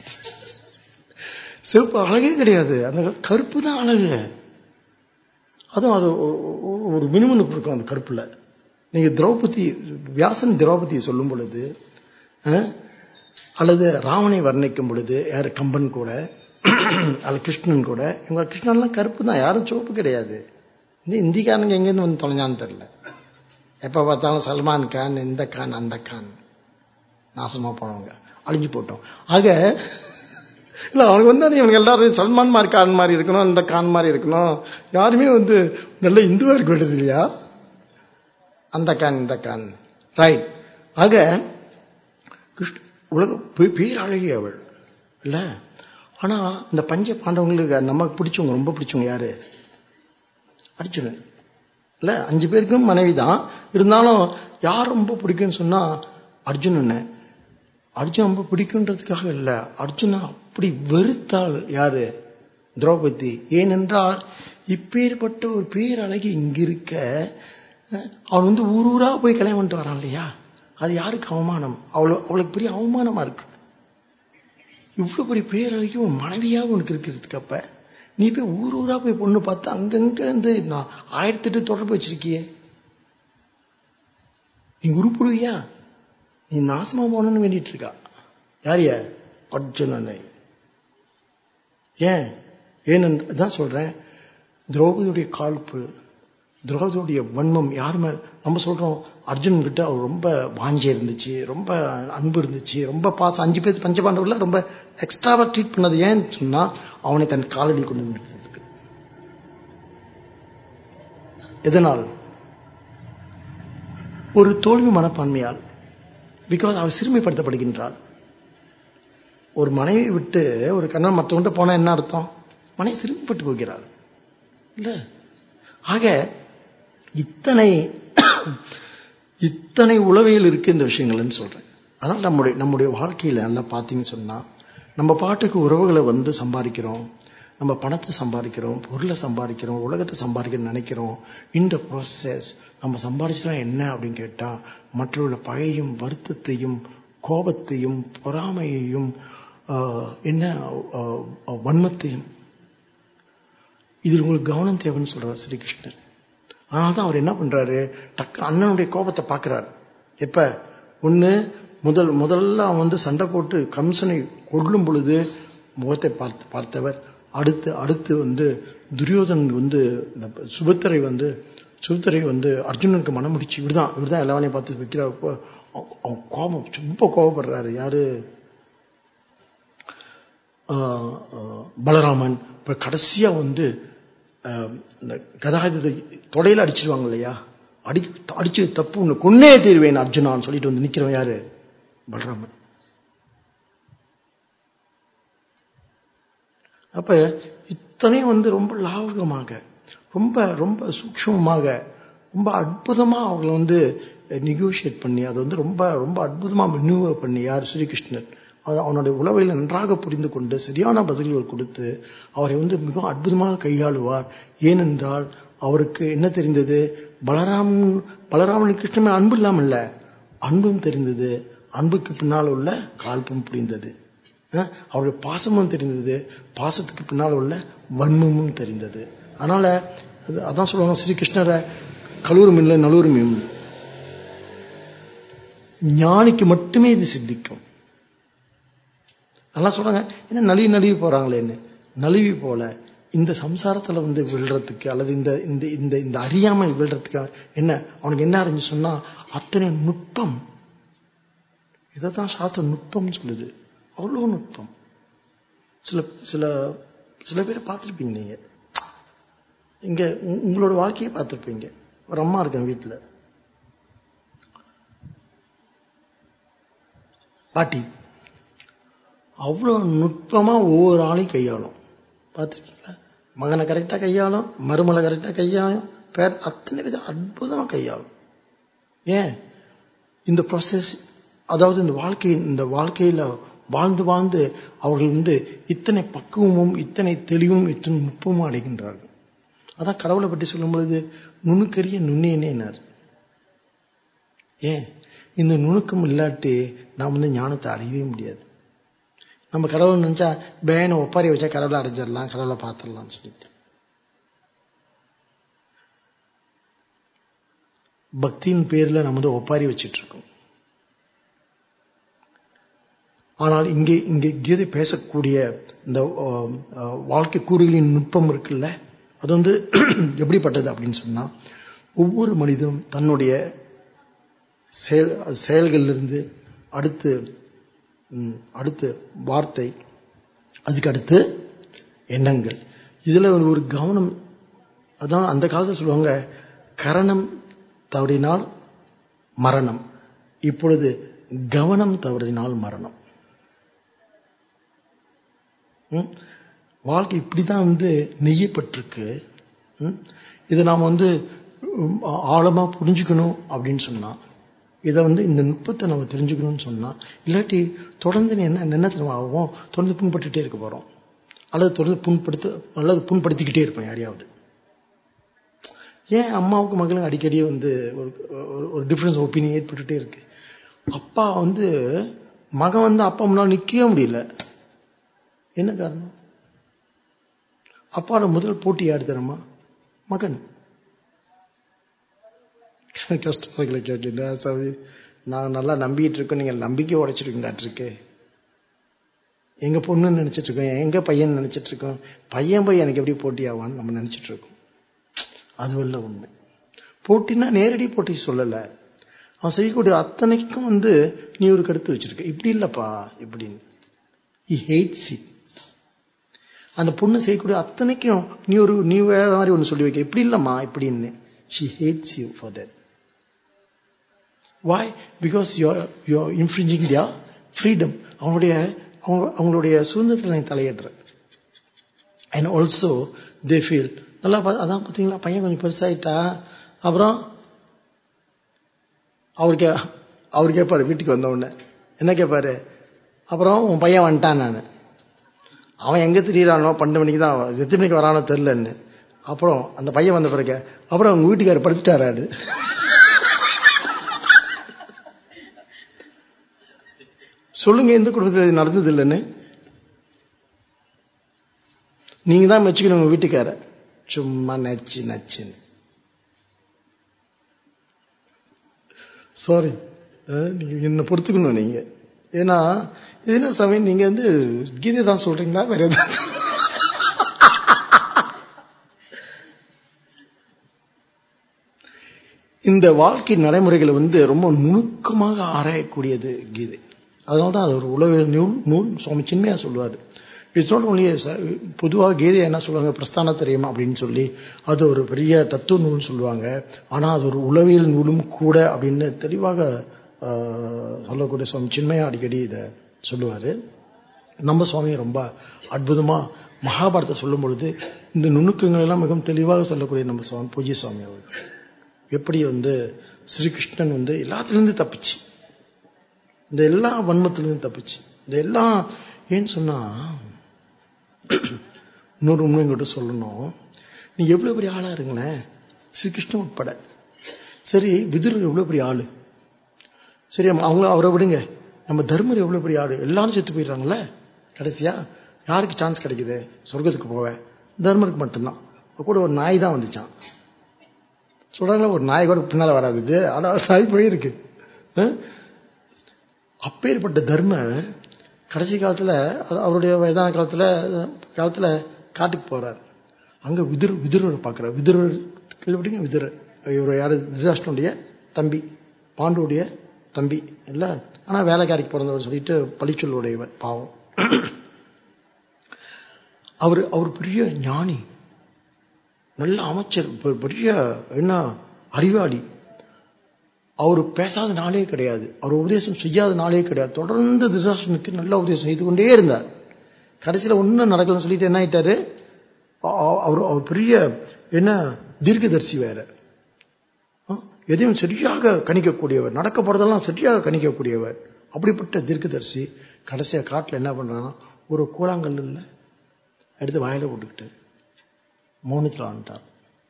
சிவப்பு அழகே கிடையாது அந்த காலத்து கருப்பு தான் அழகு அதுவும் அது ஒ- ஒ- ஒரு மினுமினுப்பு இருக்கும் அந்த கருப்புல நீங்க திரௌபதி வியாசன் திரௌபதியை சொல்லும் பொழுது அஹ், அல்லது ராவனை வர்ணிக்கும் பொழுது யார் கம்பன் கூட அல்லது கிருஷ்ணன் கூட இவங்க கிருஷ்ணன்லாம் கருப்பு தான் யாரும் சிவப்பு கிடையாது இந்த இந்திக்காரனுங்க எங்கேருந்து வந்து தொலைஞ்சான்னு தெரியல எப்ப பார்த்தாலும் சல்மான் கான் இந்த கான் அந்த கான் நாசமா போனவங்க அழிஞ்சு போட்டோம் ஆக இல்ல அவனுக்கு வந்து அது இவனுக்கு எல்லாரும் சல்மான் மாதிரி கான் மாதிரி இருக்கணும் இந்த கான் மாதிரி இருக்கணும் யாருமே வந்து நல்ல இந்துவா இருக்க வேண்டியது இல்லையா அந்த கான் இந்த கான் ரைட் ஆக கிருஷ்ண உலக பே- பேரழகி அவள் இல்ல ஆனா இந்த பஞ்ச பாண்டவங்களுக்கு நமக்கு பிடிச்சவங்க ரொம்ப பிடிச்சவங்க யாரு அர்ஜுனன் இல்ல அஞ்சு பேருக்கும் மனைவி தான் இருந்தாலும் யார் ரொம்ப பிடிக்கும்னு சொன்னா அர்ஜுனன் அர்ஜுன் ரொம்ப பிடிக்குன்றதுக்காக இல்ல அர்ஜுனன் அப்படி வெறுத்தாள் யாரு திரௌபதி ஏனென்றால் இப்பேற்பட்ட ஒரு பேரழகி இங்க இருக்க அவன் வந்து ஊர் ஊரா போய் கல்யாணம் பண்ணிட்டு வரான் இல்லையா அது யாருக்கு அவமானம் அவளு அவளுக்கு பெரிய அவமானமா இருக்கு இவ்வளவு பெரிய பேரழகி உன் மனைவியா உனக்கு இருக்கிறதுக்கு அப்ப நீ போய் ஊர் ஊரா போய் பொண்ணு பார்த்து அங்கங்க இருந்து நான் ஆயிரத்தி எட்டு தொடர்பு வச்சிருக்கியே நீ உருப்பிடுவியா நீ நாசமா போகணும்னு வேண்டிட்டு இருக்கா யாரிய அர்ஜுனனை ஏன் ஏனென்று தான் சொல்றேன் திரௌபதியுடைய காழ்ப்பு திரௌபதியுடைய வன்மம் யாருமே நம்ம சொல்றோம் அர்ஜுனன் கிட்ட அவர் ரொம்ப வாஞ்சி இருந்துச்சு ரொம்ப அன்பு இருந்துச்சு ரொம்ப பாசம் அஞ்சு பேர் பஞ்சபாண்டவர்ல ரொம்ப எக்ஸ்ட்ராவா ட்ரீட் பண்ணது ஏன்னு சொன்னா அவனை தன் காலடி கொண்டு நிறுத்ததுக்கு எதனால் ஒரு தோல்வி மனப்பான்மையால் பிகாஸ் அவள் சிறுமைப்படுத்தப்படுகின்றாள் ஒரு மனைவி விட்டு ஒரு கண்ணன் மற்றவன்ட்ட போனா என்ன அர்த்தம் மனைவி சிறுமைப்பட்டு போகிறாள் இல்ல ஆக இத்தனை இத்தனை உளவியல் இருக்கு இந்த விஷயங்கள்னு சொல்றேன் அதனால நம்முடைய நம்முடைய வாழ்க்கையில நல்லா பார்த்தீங்கன்னு சொன்னா நம்ம பாட்டுக்கு உறவுகளை வந்து சம்பாதிக்கிறோம் நம்ம பணத்தை சம்பாதிக்கிறோம் பொருளை சம்பாதிக்கிறோம் உலகத்தை சம்பாதிக்கணும்னு நினைக்கிறோம் இந்த ப்ராசஸ் நம்ம சம்பாதிச்சா என்ன அப்படின்னு கேட்டா மற்றவர்கள பகையும் வருத்தத்தையும் கோபத்தையும் பொறாமையையும் என்ன வன்மத்தையும் இதில் உங்களுக்கு கவனம் தேவைன்னு சொல்றார் ஸ்ரீகிருஷ்ணர் அதனால தான் அவர் என்ன பண்றாரு டக்கு அண்ணனுடைய கோபத்தை பார்க்கிறார் எப்ப ஒண்ணு முதல் முதல்ல அவன் வந்து சண்டை போட்டு கம்சனை கொள்ளும் பொழுது முகத்தை பார்த்து பார்த்தவர் அடுத்து அடுத்து வந்து துரியோதன் வந்து சுபத்திரை வந்து சுபத்திரை வந்து அர்ஜுனனுக்கு மனம் முடிச்சு இவர்தான் இவர்தான் எல்லாவனையும் பார்த்து வைக்கிறப்போ அவன் கோபம் ரொம்ப கோபப்படுறாரு யாரு பலராமன் இப்ப கடைசியா வந்து இந்த கதாயுதத்தை தொடையில அடிச்சிருவாங்க இல்லையா அடி அடிச்சு தப்பு ஒண்ணு கொன்னே தீர்வேன் அர்ஜுனான்னு சொல்லிட்டு வந்து நிக்கிறவன் யாரு பலராமன் அப்ப இத்தனையும் வந்து ரொம்ப லாவகமாக ரொம்ப ரொம்ப சூக்ஷமமாக ரொம்ப அற்புதமா அவங்களை வந்து நெகோசியேட் பண்ணி அதை வந்து ரொம்ப ரொம்ப அற்புதமா மெனுவர் பண்ணி யார் ஸ்ரீகிருஷ்ணர் அவனுடைய உளவையில் நன்றாக புரிந்து கொண்டு சரியான பதில்கள் கொடுத்து அவரை வந்து மிகவும் அற்புதமாக கையாளுவார் ஏனென்றால் அவருக்கு என்ன தெரிந்தது பலராமன் பலராமன் கிருஷ்ணன் அன்பு இல்லாமல் இல்ல அன்பும் தெரிந்தது அன்புக்கு பின்னால் உள்ள கால்பும் புரிந்தது அவருடைய பாசமும் தெரிந்தது பாசத்துக்கு பின்னால் உள்ள வன்மமும் தெரிந்தது அதனால அதான் சொல்லுவாங்க ஸ்ரீகிருஷ்ணரை கலூரும் இல்லை நலூரும் ஞானிக்கு மட்டுமே இது சித்திக்கும் நல்லா சொல்றாங்க என்ன நழுவி நழுவி போறாங்களேன்னு நழுவி போல இந்த சம்சாரத்துல வந்து விழுறதுக்கு அல்லது இந்த இந்த இந்த இந்த அறியாமை விழுறதுக்கு என்ன அவனுக்கு என்ன அறிஞ்சு சொன்னா அத்தனை நுட்பம் இதைத்தான் சாஸ்திரம் நுட்பம்னு சொல்லுது அவ்வளோ நுட்பம் சில சில சில பேரை பார்த்துருப்பீங்க நீங்க இங்க உங்களோட வாழ்க்கையை பார்த்துருப்பீங்க ஒரு அம்மா இருக்காங்க வீட்டுல பாட்டி அவ்வளோ நுட்பமா ஒவ்வொரு ஆளையும் கையாளும் பார்த்துருக்கீங்களா மகனை கரெக்டா கையாளும் மருமலை கரெக்டா கையாளும் பேர் அத்தனை வித அற்புதமா கையாளும் ஏன் இந்த ப்ராசஸ் அதாவது இந்த வாழ்க்கை இந்த வாழ்க்கையில வாழ்ந்து வாழ்ந்து அவர்கள் வந்து இத்தனை பக்குவமும் இத்தனை தெளிவும் இத்தனை நுட்பமும் அடைகின்றார்கள் அதான் கடவுளை பற்றி சொல்லும் பொழுது நுணுக்கரிய நுண்ணியனேனார் ஏன் இந்த நுணுக்கம் இல்லாட்டி நாம் வந்து ஞானத்தை அடையவே முடியாது நம்ம கடவுள் நினைச்சா பேனை ஒப்பாரி வச்சா கடவுளை அடைஞ்சிடலாம் கடவுளை பார்த்துடலாம்னு சொல்லிட்டு பக்தியின் பேர்ல நம்ம வந்து ஒப்பாரி வச்சிட்டு இருக்கோம் ஆனால் இங்கே இங்கே கீதை பேசக்கூடிய இந்த வாழ்க்கை கூறுகளின் நுட்பம் இருக்குல்ல அது வந்து எப்படிப்பட்டது அப்படின்னு சொன்னா ஒவ்வொரு மனிதனும் தன்னுடைய செயல் செயல்களிலிருந்து அடுத்து அடுத்து வார்த்தை அதுக்கு அடுத்து எண்ணங்கள் இதுல ஒரு கவனம் அதான் அந்த காலத்தில் சொல்லுவாங்க கரணம் தவறினால் மரணம் இப்பொழுது கவனம் தவறினால் மரணம் ம்? வாழ்க்கை இப்படிதான் வந்து நெய்யப்பட்டிருக்கு ம்? இதை நாம் வந்து உம், ஆ- ஆழமா புரிஞ்சுக்கணும் அப்படின்னு சொன்னா இதை வந்து இந்த நுட்பத்தை நம்ம தெரிஞ்சுக்கணும்னு சொன்னா இல்லாட்டி தொடர்ந்து நீ என்ன என்ன தெரியுமா ஆகும் தொடர்ந்து புண்பட்டுட்டே இருக்க போறோம் அல்லது தொடர்ந்து புண்படுத்த அல்லது புண்படுத்திக்கிட்டே இருப்போம் யாரையாவது ஏன் அம்மாவுக்கு மகளும் அடிக்கடி வந்து ஒரு ஒரு- ஒரு டிஃபரன்ஸ் ஒப்பீனியன் ஏற்பட்டுட்டே இருக்கு அப்பா வந்து மகன் வந்து அப்பா முன்னால் நிக்கவே முடியல என்ன காரணம் அப்பாவோட முதல் போட்டி யார் தெரியுமா மகன் கஷ்டங்களை கேட்கிறேன் சாமி நான் நல்லா நம்பிட்டு இருக்கோம் நீங்க நம்பிக்கை உடைச்சிருக்கீங்களாட்டிருக்கு எங்க பொண்ணுன்னு நினைச்சிட்டு இருக்கோம் எங்க பையன் நினைச்சிட்டு இருக்கோம் பையன் போய் எனக்கு எப்படி போட்டி ஆவான்னு நம்ம நினைச்சிட்டு இருக்கோம் அது இல்ல உண்மை போட்டினா நேரடி போட்டி சொல்லல அவன் செய்யக்கூடிய அத்தனைக்கும் வந்து நீ ஒரு கருத்து வச்சிருக்க இப்படி இல்லப்பா இப்படின்னு he hates it அந்த பொண்ணு செய்யக்கூடிய அத்தனைக்கும் நீ ஒரு நீ வேற மாதிரி ஒன்று சொல்லி வைக்க இப்படி இல்லம்மா இப்படின்னு she hates you for that why because you're you're infringing their freedom அவங்களுடைய அவங்க- அவங்களுடைய சுதந்திரத்தில் நீ தலையிடுற அண்ட் ஆல்சோ தே ஃபீல் நல்லா பா- அதான் பார்த்தீங்களா பையன் கொஞ்சம் பெருசாயிட்டா அப்புறம் அவர் கே அவர் கேட்பாரு வீட்டுக்கு வந்த உடனே என்ன கேட்பாரு அப்புறம் உன் பையன் வந்துட்டான் நான் அவன் எங்க திரியிறானோ பன்னெண்டு மணிக்கு தான் அவன் எத்தனை மணிக்கு வரானோ தெரிலன்னு அப்புறம் அந்த பையன் வந்த பிறகு அப்புறம் உங்க வீட்டுக்காரர் படுத்துட்டாராடு சொல்லுங்க எந்த குடும்பத்தில் இது நடந்தது இல்லைன்னு நீங்க தான் மெச்சுக்கணும் உங்க வீட்டுக்கார சும்மா நச்சு நச்சுன்னு சாரி நீங்க என்ன பொறுத்துக்கணும் நீங்க ஏன்னா இது என்ன சமயம் நீங்க வந்து கீதை தான் சொல்றீங்களா வேற ஏதாவது இந்த வாழ்க்கை நடைமுறைகளை வந்து ரொம்ப நுணுக்கமாக ஆராயக்கூடியது கீதை அதனால தான் அது ஒரு உளவியல் நூல் நூல் சுவாமி சின்மையா சொல்லுவார் இட்ஸ் நாட் ஒன்லி பொதுவாக கீதை என்ன சொல்லுவாங்க பிரஸ்தான தெரியுமா அப்படின்னு சொல்லி அது ஒரு பெரிய தத்துவ நூல்னு சொல்லுவாங்க ஆனா அது ஒரு உளவியல் நூலும் கூட அப்படின்னு தெளிவாக ஆஹ், சொல்லக்கூடிய சுவாமி சின்மையா அடிக்கடி இதை சொல்லுவாரு நம்ம சுவாமி ரொம்ப அற்புதமா மகாபாரதத்தை சொல்லும் பொழுது இந்த நுணுக்கங்கள் எல்லாம் மிகவும் தெளிவாக சொல்லக்கூடிய நம்ம சுவாமி பூஜ்ய சுவாமி அவர்கள் எப்படி வந்து ஸ்ரீகிருஷ்ணன் வந்து எல்லாத்துலேருந்து தப்பிச்சு இந்த எல்லா வன்மத்திலிருந்து தப்பிச்சு இந்த எல்லாம் ஏன்னு சொன்னா இன்னொரு உண்மை எங்கிட்ட சொல்லணும் நீ எவ்வளவு பெரிய ஆளா இருங்களேன் ஸ்ரீகிருஷ்ணன் உட்பட சரி விதுரர் எவ்வளவு பெரிய ஆளு சரி அவங்க அவரை விடுங்க நம்ம தர்மர் எவ்வளவு பெரிய ஆளு எல்லாரும் செத்து போயிடுறாங்கல்ல கடைசியா யாருக்கு சான்ஸ் கிடைக்குது சொர்க்கத்துக்கு போக தர்மருக்கு மட்டும்தான் அப்ப கூட ஒரு நாய் தான் வந்துச்சான் சொல்றாங்களா ஒரு நாய் கூட பின்னால வராதுட்டு ஆனா நாய் போயிருக்கு அஹ்? அப்பேற்பட்ட தர்மர் கடைசி காலத்துல அவர் அவருடைய வயதான காலத்துல காலத்துல காட்டுக்கு போறார் அங்க விதுர் விதுரர் பார்க்கிறார் விதுரர் கேள்விப்பட்டீங்க விதுரர் இவர் யாரு திருதாஷ்டனுடைய தம்பி பாண்டுடைய தம்பி இல்ல ஆனா வேலைக்காரிக்கு பிறந்தவர் சொல்லிட்டு பழிச்சொல்லுடையவர் பாவம் அவர் அவர் பெரிய ஞானி நல்ல அமைச்சர் பெ- பெரிய என்ன அறிவாளி அவர் பேசாத நாளே கிடையாது அவர் உபதேசம் செய்யாத நாளே கிடையாது தொடர்ந்து திருதாசனுக்கு நல்ல உபதேசம் செய்து கொண்டே இருந்தார் கடைசியில ஒண்ணும் நடக்கலன்னு சொல்லிட்டு என்ன ஆயிட்டாரு அ- அ- அவர் அவர் பெரிய என்ன தீர்க்கதரிசி வேற ஆ? எதையும் சரியாக கணிக்கக்கூடியவர் நடக்க போறதெல்லாம் சரியாக கணிக்கக்கூடியவர் அப்படிப்பட்ட தீர்க்கதரிசி கடைசியா காட்டுல என்ன பண்றாங்கன்னா ஒரு கூழாங்கல் இல்ல எடுத்து வாயில போட்டுக்கிட்டு மௌனத்தில் வந்துட்டார்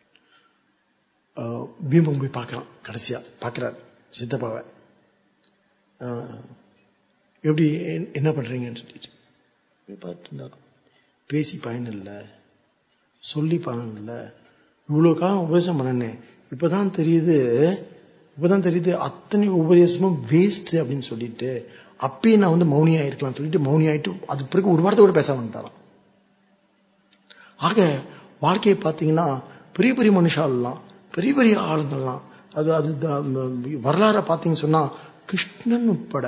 ஆஹ் பீமன் போய் பார்க்கறான் கடைசியா பார்க்கறார் சித்தப்பாவை ஆஹ் எப்படி என்- என்ன பண்றீங்கன்னு சொல்லிட்டு போய் பார்த்துட்டு இருந்தார் பேசி பயன் இல்லை சொல்லி பயன் இல்லை இவ்வளவு காலம் உபதேசம் பண்ணனே இப்பதான் தெரியுது இப்பதான் தெரியுது அத்தனை உபதேசமும் வேஸ்ட் அப்படின்னு சொல்லிட்டு அப்பயே நான் வந்து மௌனியா இருக்கலாம் சொல்லிட்டு மௌனி ஆயிட்டு அது பிறகு ஒரு வார்த்தை கூட பேச வந்துட்டாராம் ஆக வாழ்க்கையை பார்த்தீங்கன்னா பெரிய பெரிய மனுஷாலாம் பெரிய பெரிய ஆளுங்கள்லாம் அது அது த- ம், வரலாறை பார்த்தீங்கன்னு சொன்னா கிருஷ்ணன் உட்பட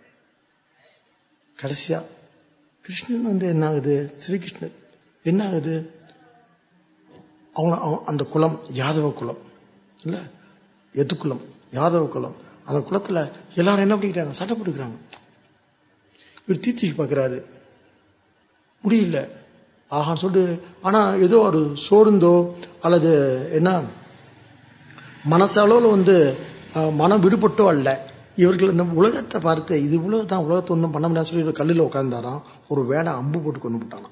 கடைசியா கிருஷ்ணன் வந்து என்ன ஆகுது ஸ்ரீகிருஷ்ணன் என்ன ஆகுது அவங்க அவ- அந்த குலம் யாதவ குலம் இல்ல எது குலம் யாதவ குலம் அந்த குலத்துல எல்லாரும் என்ன பண்ணிக்கிறாங்க சண்டை போட்டுக்கிறாங்க இவர் தீர்த்திக்கு பார்க்கிறாரு முடியல ஆஹா சொல்லிட்டு ஆனா ஏதோ ஒரு சோர்ந்தோ அல்லது என்ன மனசளவில் வந்து அஹ், மனம் விடுபட்டோ அல்ல இவர்கள் இந்த உலகத்தை பார்த்து இது இவ்வளவு தான் உலகத்தை ஒன்றும் பண்ண முடியாது சொல்லி ஒரு கல்லில் உட்கார்ந்தாராம் ஒரு வேடை அம்பு போட்டு கொண்டு போட்டானாம்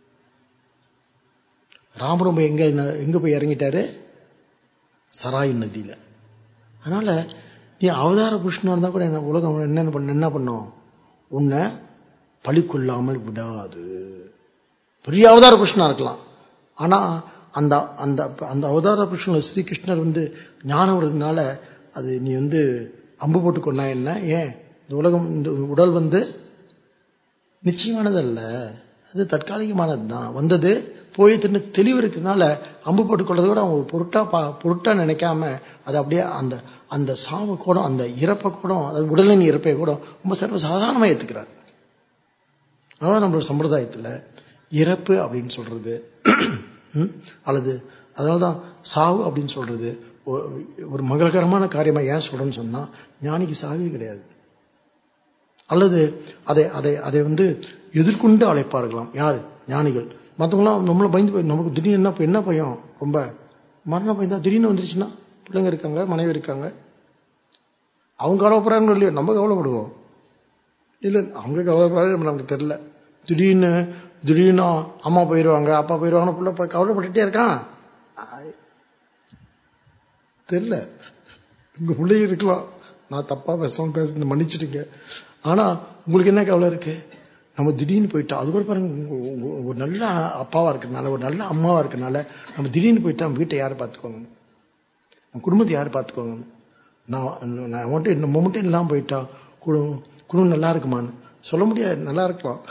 ராமரும் போய் எங்க எங்க போய் இறங்கிட்டாரு சராய் நதியில அதனால நீ அவதார புருஷனா இருந்தா கூட என்ன உலகம் என்ன பண்ண என்ன பண்ணும் உன்னை பழி கொள்ளாமல் விடாது பெரிய அவதார புருஷனா இருக்கலாம் ஆனா அந்த அந்த அந்த அவதார புருஷன் ஸ்ரீகிருஷ்ணர் வந்து ஞானம் வருதுனால அது நீ வந்து அம்பு போட்டு கொண்டா என்ன ஏன் இந்த உலகம் இந்த உடல் வந்து நிச்சயமானது அல்ல அது தற்காலிகமானது தான் வந்தது போய் திரும்ப தெளிவு இருக்கிறதுனால அம்பு போட்டு கொள்றதை கூட அவங்க ஒரு பொருட்டா பா பொருட்டா நினைக்காம அது அப்படியே அந்த அந்த சாவு கூட அந்த இறப்பை கூட அதாவது உடலின் இறப்பை கூட ரொம்ப சர்வ சாதாரணமா ஏத்துக்கிறார் அதான் நம்மளோட சம்பிரதாயத்துல இறப்பு அப்படின்னு சொல்றது ம், அல்லது அதனாலதான் சாவு அப்படின்னு சொல்றது ஒ- ஒரு மங்களகரமான காரியமா ஏன் சொல்றேன்னு சொன்னா ஞானிக்கு சாவே கிடையாது அல்லது அதை அதை அதை வந்து எதிர்கொண்டு அழைப்பார்களாம் யார் ஞானிகள் மற்றவங்களாம் நம்மள பயந்து போய் நமக்கு திடீர்னு என்ன என்ன பயம் ரொம்ப மரண பயம் தான் திடீர்னு வந்துருச்சுன்னா பிள்ளைங்க இருக்காங்க மனைவி இருக்காங்க அவங்க கவலைப்படுறாங்க இல்லையோ நம்ம கவலைப்படுவோம் இல்ல அவங்க கவலைப்படுறாங்க நமக்கு தெரியல திடீர்னு திடீர்னு அம்மா போயிடுவாங்க அப்பா போயிடுவாங்க புள்ள போய் கவலைப்பட்டுட்டே இருக்கான் ஆய். தெரியல உங்க பிள்ளைங்க இருக்கலாம் நான் தப்பா பேசாம பேச மன்னிச்சிடுங்க ஆனா உங்களுக்கு என்ன கவலை இருக்கு நம்ம திடீர்னு போயிட்டா அது கூட பாருங்க உங்க- உங்க- ஒரு நல்ல அப்பாவா இருக்கனால ஒரு நல்ல அம்மாவா இருக்கனால நம்ம திடீர்னு போயிட்டா நம்ம வீட்டை யாரை பார்த்துக்கோங்க நம்ம குடும்பத்தை யார் பார்த்துக்கோங்க நான் நான் மட்டும் இந்த மட்டும் இல்லாம போயிட்டா குடும்பம் குடும்பம் நல்லா இருக்குமான்னு சொல்ல முடியாது நல்லா இருக்கலாம்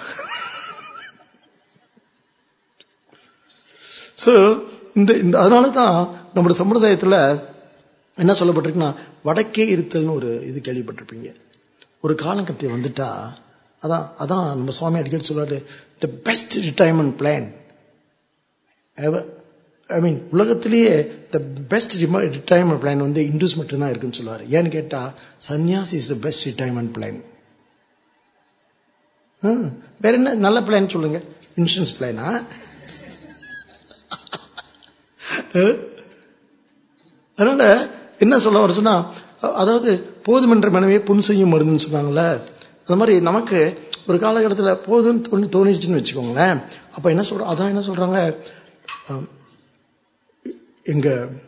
சோ இந்த இந்த அதனால தான் நம்மளோட சம்பிரதாயத்துல என்ன சொல்லப்பட்டிருக்குன்னா வடக்கே இருத்தல்னு ஒரு இது கேள்விப்பட்டிருப்பீங்க ஒரு காலகட்டத்தை வந்துட்டா அதான் அதான் நம்ம சுவாமி அடிக்கடி சொல்றாரு the best retirement plan I mean உலகத்திலேயே த பெஸ்ட் ரிட்டையர்மெண்ட் பிளான் வந்து இண்டூஸ் மட்டும்தான் இருக்குன்னு சொல்லுவாரு ஏன்னு கேட்டா sannyasi is the best retirement plan வேற என்ன நல்ல பிளான் சொல்லுங்க இன்சூரன்ஸ் பிளானா அதனால என்ன சொல்ல வர சொன்னா அ- அதாவது போதுமென்ற மனைவியே புண் செய்யும் மருந்துன்னு சொன்னாங்கல்ல அது மாதிரி நமக்கு ஒரு காலகட்டத்துல போதும்னு தோணி தோணிடுச்சுன்னு வச்சுக்கோங்களேன் அப்ப என்ன சொல்றோம் அதான் என்ன சொல்றாங்க அஹ், எங்க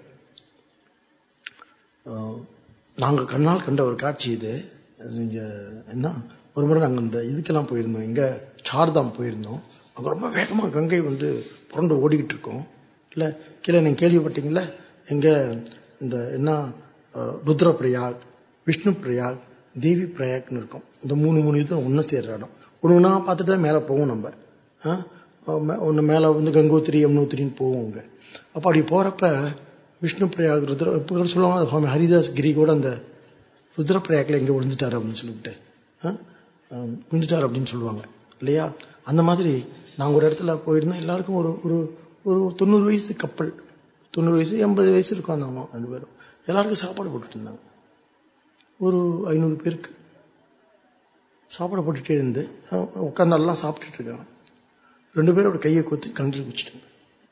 அஹ், நாங்க கண்ணால் கண்ட ஒரு காட்சி இது அது இங்க என்ன ஒரு முறை நாங்க இந்த இதுக்கெல்லாம் போயிருந்தோம் எங்க சார்தாம் போயிருந்தோம் அங்க ரொம்ப வேகமா கங்கை வந்து புரண்டு ஓடிக்கிட்டு இருக்கோம் இல்ல கீழே நீங்க கேள்விப்பட்டீங்களா எங்க இந்த என்ன அஹ், ருத்ர பிரயாக் விஷ்ணு பிரயாக் தேவி பிரயாக்னு இருக்கும் இந்த மூணு மூணு இது ஒன்று சேர்ற இடம் ஒன்று ஒன்றா பார்த்துட்டு தான் மேலே போவோம் நம்ம ஒன்று மேலே வந்து கங்கோத்திரி யமுனோத்திரின்னு போவோம் அங்கே அப்போ அப்படி போகிறப்ப விஷ்ணு பிரயாக் ருத்ர இப்போ கூட சொல்லுவாங்க சுவாமி ஹரிதாஸ் கிரி கூட அந்த ருத்ரப்பிரயாக்கில் எங்கே விழுந்துட்டாரு அப்படின்னு சொல்லிவிட்டு ஆ? ஆம், விழுந்துட்டாரு அப்படின்னு சொல்லுவாங்க இல்லையா அந்த மாதிரி நாங்கள் ஒரு இடத்துல போயிருந்தோம் எல்லாருக்கும் ஒரு ஒரு ஒரு தொண்ணூறு வயசு கப்பல் தொண்ணூறு வயசு எண்பது வயசு இருக்கும் அந்த அம்மா ரெண்டு பேரும் எல்லாருக்கும் சாப்பாடு போட்டுட்டு இருந்தாங்க ஒரு ஐநூறு பேருக்கு சாப்பாடு போட்டுட்டே இருந்து உட்காந்து எல்லாம் சாப்பிட்டுட்டு இருக்காங்க ரெண்டு பேரும் ஒரு கையை கொத்தி கங்கில் குச்சிட்டாங்க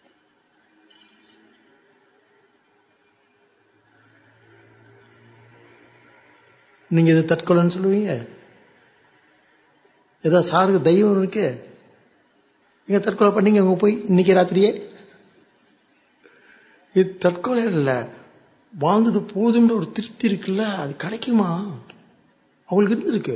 நீங்க இது தற்கொலைன்னு சொல்லுவீங்க ஏதோ சாருக்கு தெய்வம் இருக்கு நீங்க தற்கொலை பண்ணீங்க அங்க போய் இன்னைக்கு ராத்திரியே இது தற்கொலை இல்ல வாழ்ந்தது போதும்ன்ற ஒரு திருப்தி இருக்குல்ல அது கிடைக்குமா அவங்களுக்கு இருந்திருக்கு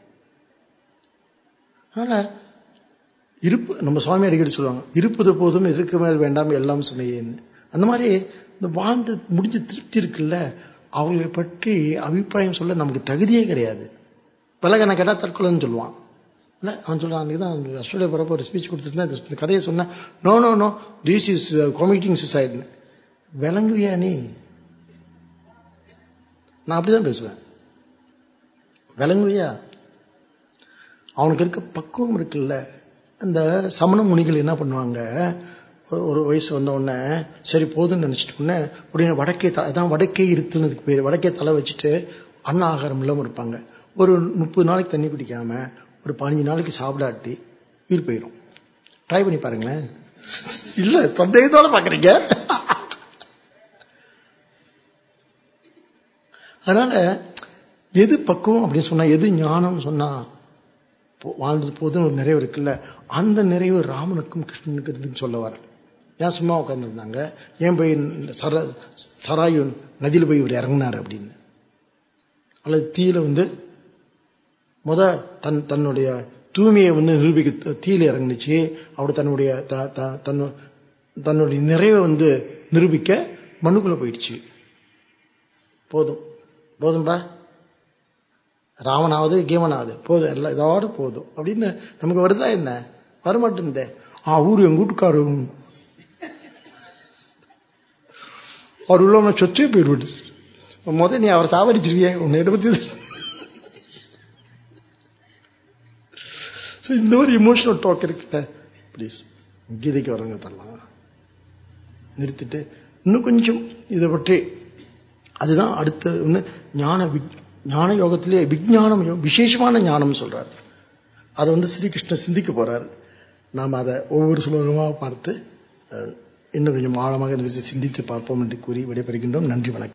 அதனால இருப்பு நம்ம சுவாமி அடிக்கடி சொல்லுவாங்க இருப்பது போதும் எதற்கு மேல் வேண்டாம் எல்லாம் சுமையேன்னு அந்த மாதிரி இந்த வாழ்ந்து முடிஞ்ச திருப்தி இருக்குல்ல அவங்களை பற்றி அபிப்பிராயம் சொல்ல நமக்கு தகுதியே கிடையாது விலகனை கேட்டா தற்கொலைன்னு சொல்லுவான் இல்ல அவன் சொல்றான் அன்னைக்கு தான் ஆஸ்திரேலியா போறப்ப ஒரு ஸ்பீச் கொடுத்துருந்தேன் இந்த கதையை சொன்னேன் no no no this is committing சுசைட்னு விளங்குவியா நீ நான் அப்படிதான் பேசுவேன் விளங்குவியா அவனுக்கு இருக்க பக்குவம் இருக்குல்ல இந்த சமண முனிகள் என்ன பண்ணுவாங்க ஒரு- ஒரு வயசு வந்த உடனே சரி போதும்னு நினைச்சிட்டு உடனே உடனே வடக்கே த- அதான் வடக்கே இருத்துனதுக்கு பேர் வடக்கே தலை வச்சுட்டு அன்ன ஆகாரம் இல்லாம இருப்பாங்க ஒரு முப்பது நாளைக்கு தண்ணி குடிக்காம ஒரு பதினஞ்சு நாளைக்கு சாப்பிடாட்டி உயிர் போயிடும் ட்ரை பண்ணி பாருங்களேன் இல்ல சந்தேகத்தோட பாக்குறீங்க அதனால எது பக்குவம் அப்படின்னு சொன்னா எது ஞானம் சொன்னா போ- வாழ்ந்தது போதுன்னு ஒரு நிறைவு இருக்குல்ல அந்த நிறைவு ராமனுக்கும் கிருஷ்ணனுக்கும் இருக்குன்னு சொல்ல வரேன் ஏன் சும்மா உட்காந்துருந்தாங்க ஏன் போய் சர சராயு நதியில போய் இவர் இறங்கினார் அப்படின்னு அல்லது தீயில வந்து முத தன் தன்னுடைய தூய்மையை வந்து நிரூபிக்க தீயில இறங்குனுச்சு அப்படி தன்னுடைய த- த- தன்னு- தன்னுடைய நிறைவை வந்து நிரூபிக்க மண்ணுக்குள்ள போயிடுச்சு போதும் போதும்பா ராவனாவது கீவனாவது போதும் எல்லாம் இதோட போதும் அப்படின்னு நமக்கு வருதா என்ன வரமாட்டேங்குதே ஆ ஊரு எங்க வீட்டுக்காரு அவர் உள்ள சொச்சே போயிடுவிடு முத நீ அவர் சாவடிச்சிருவியே உன்னை பத்தி ஸோ இந்த ஒரு இமோஷனல் டாக் இருக்குல்ல ப்ளீஸ் கீதைக்கு வரங்க தரலாம் நிறுத்திட்டு இன்னும் கொஞ்சம் இதை பற்றி அதுதான் அடுத்த ஒண்ணு ஞான விக்- ஞான யோகத்திலே விஞ்ஞானம் யோ- விசேஷமான ஞானம் சொல்றாரு அதை வந்து ஸ்ரீகிருஷ்ணர் சிந்திக்க போறார் நாம் அதை ஒவ்வொரு சுலோகமாக பார்த்து அஹ், இன்னும் கொஞ்சம் ஆழமாக இந்த விஷயம் சிந்தித்து பார்ப்போம் என்று கூறி விடைபெறுகின்றோம் நன்றி வணக்கம்